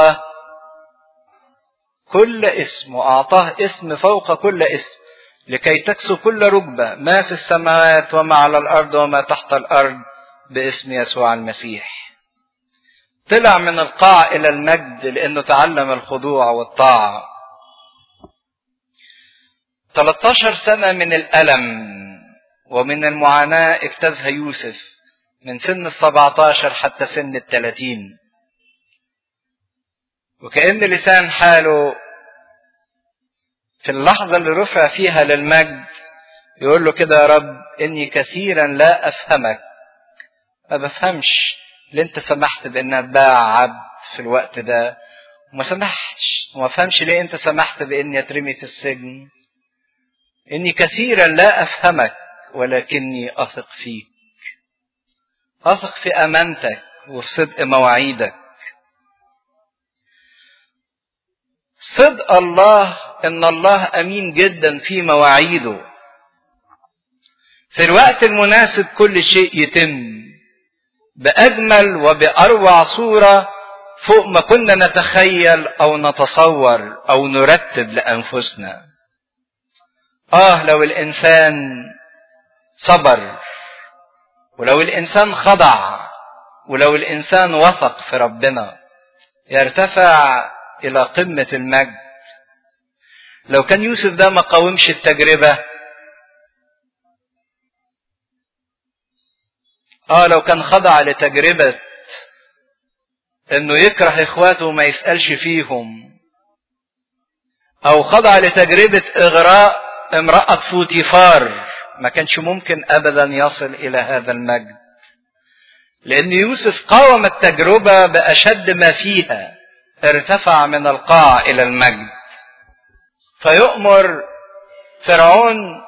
S1: كل اسم واعطاه اسم فوق كل اسم لكي تكسو كل ركبه ما في السماوات وما على الارض وما تحت الارض باسم يسوع المسيح طلع من القاع الى المجد لانه تعلم الخضوع والطاعه 13 سنه من الالم ومن المعاناه اجتازها يوسف من سن السبعتاشر حتى سن التلاتين وكأن لسان حاله في اللحظة اللي رفع فيها للمجد يقول له كده يا رب إني كثيرا لا أفهمك ما بفهمش اللي أنت سمحت بإن أتباع عبد في الوقت ده وما سمحتش وما فهمش ليه انت سمحت باني اترمي في السجن اني كثيرا لا افهمك ولكني اثق فيك اثق في امانتك وفي صدق مواعيدك صدق الله ان الله امين جدا في مواعيده في الوقت المناسب كل شيء يتم باجمل وباروع صوره فوق ما كنا نتخيل او نتصور او نرتب لانفسنا اه لو الانسان صبر ولو الانسان خضع ولو الانسان وثق في ربنا يرتفع الى قمه المجد لو كان يوسف ده ما قاومش التجربه اه لو كان خضع لتجربه انه يكره اخواته وما يسالش فيهم او خضع لتجربه اغراء امراه فوتيفار ما كانش ممكن ابدا يصل الى هذا المجد لان يوسف قاوم التجربه باشد ما فيها ارتفع من القاع الى المجد فيؤمر فرعون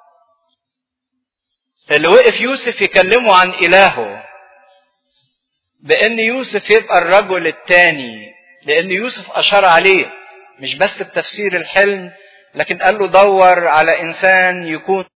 S1: اللي وقف يوسف يكلمه عن الهه بان يوسف يبقى الرجل الثاني لان يوسف اشار عليه مش بس بتفسير الحلم لكن قال له دور على انسان يكون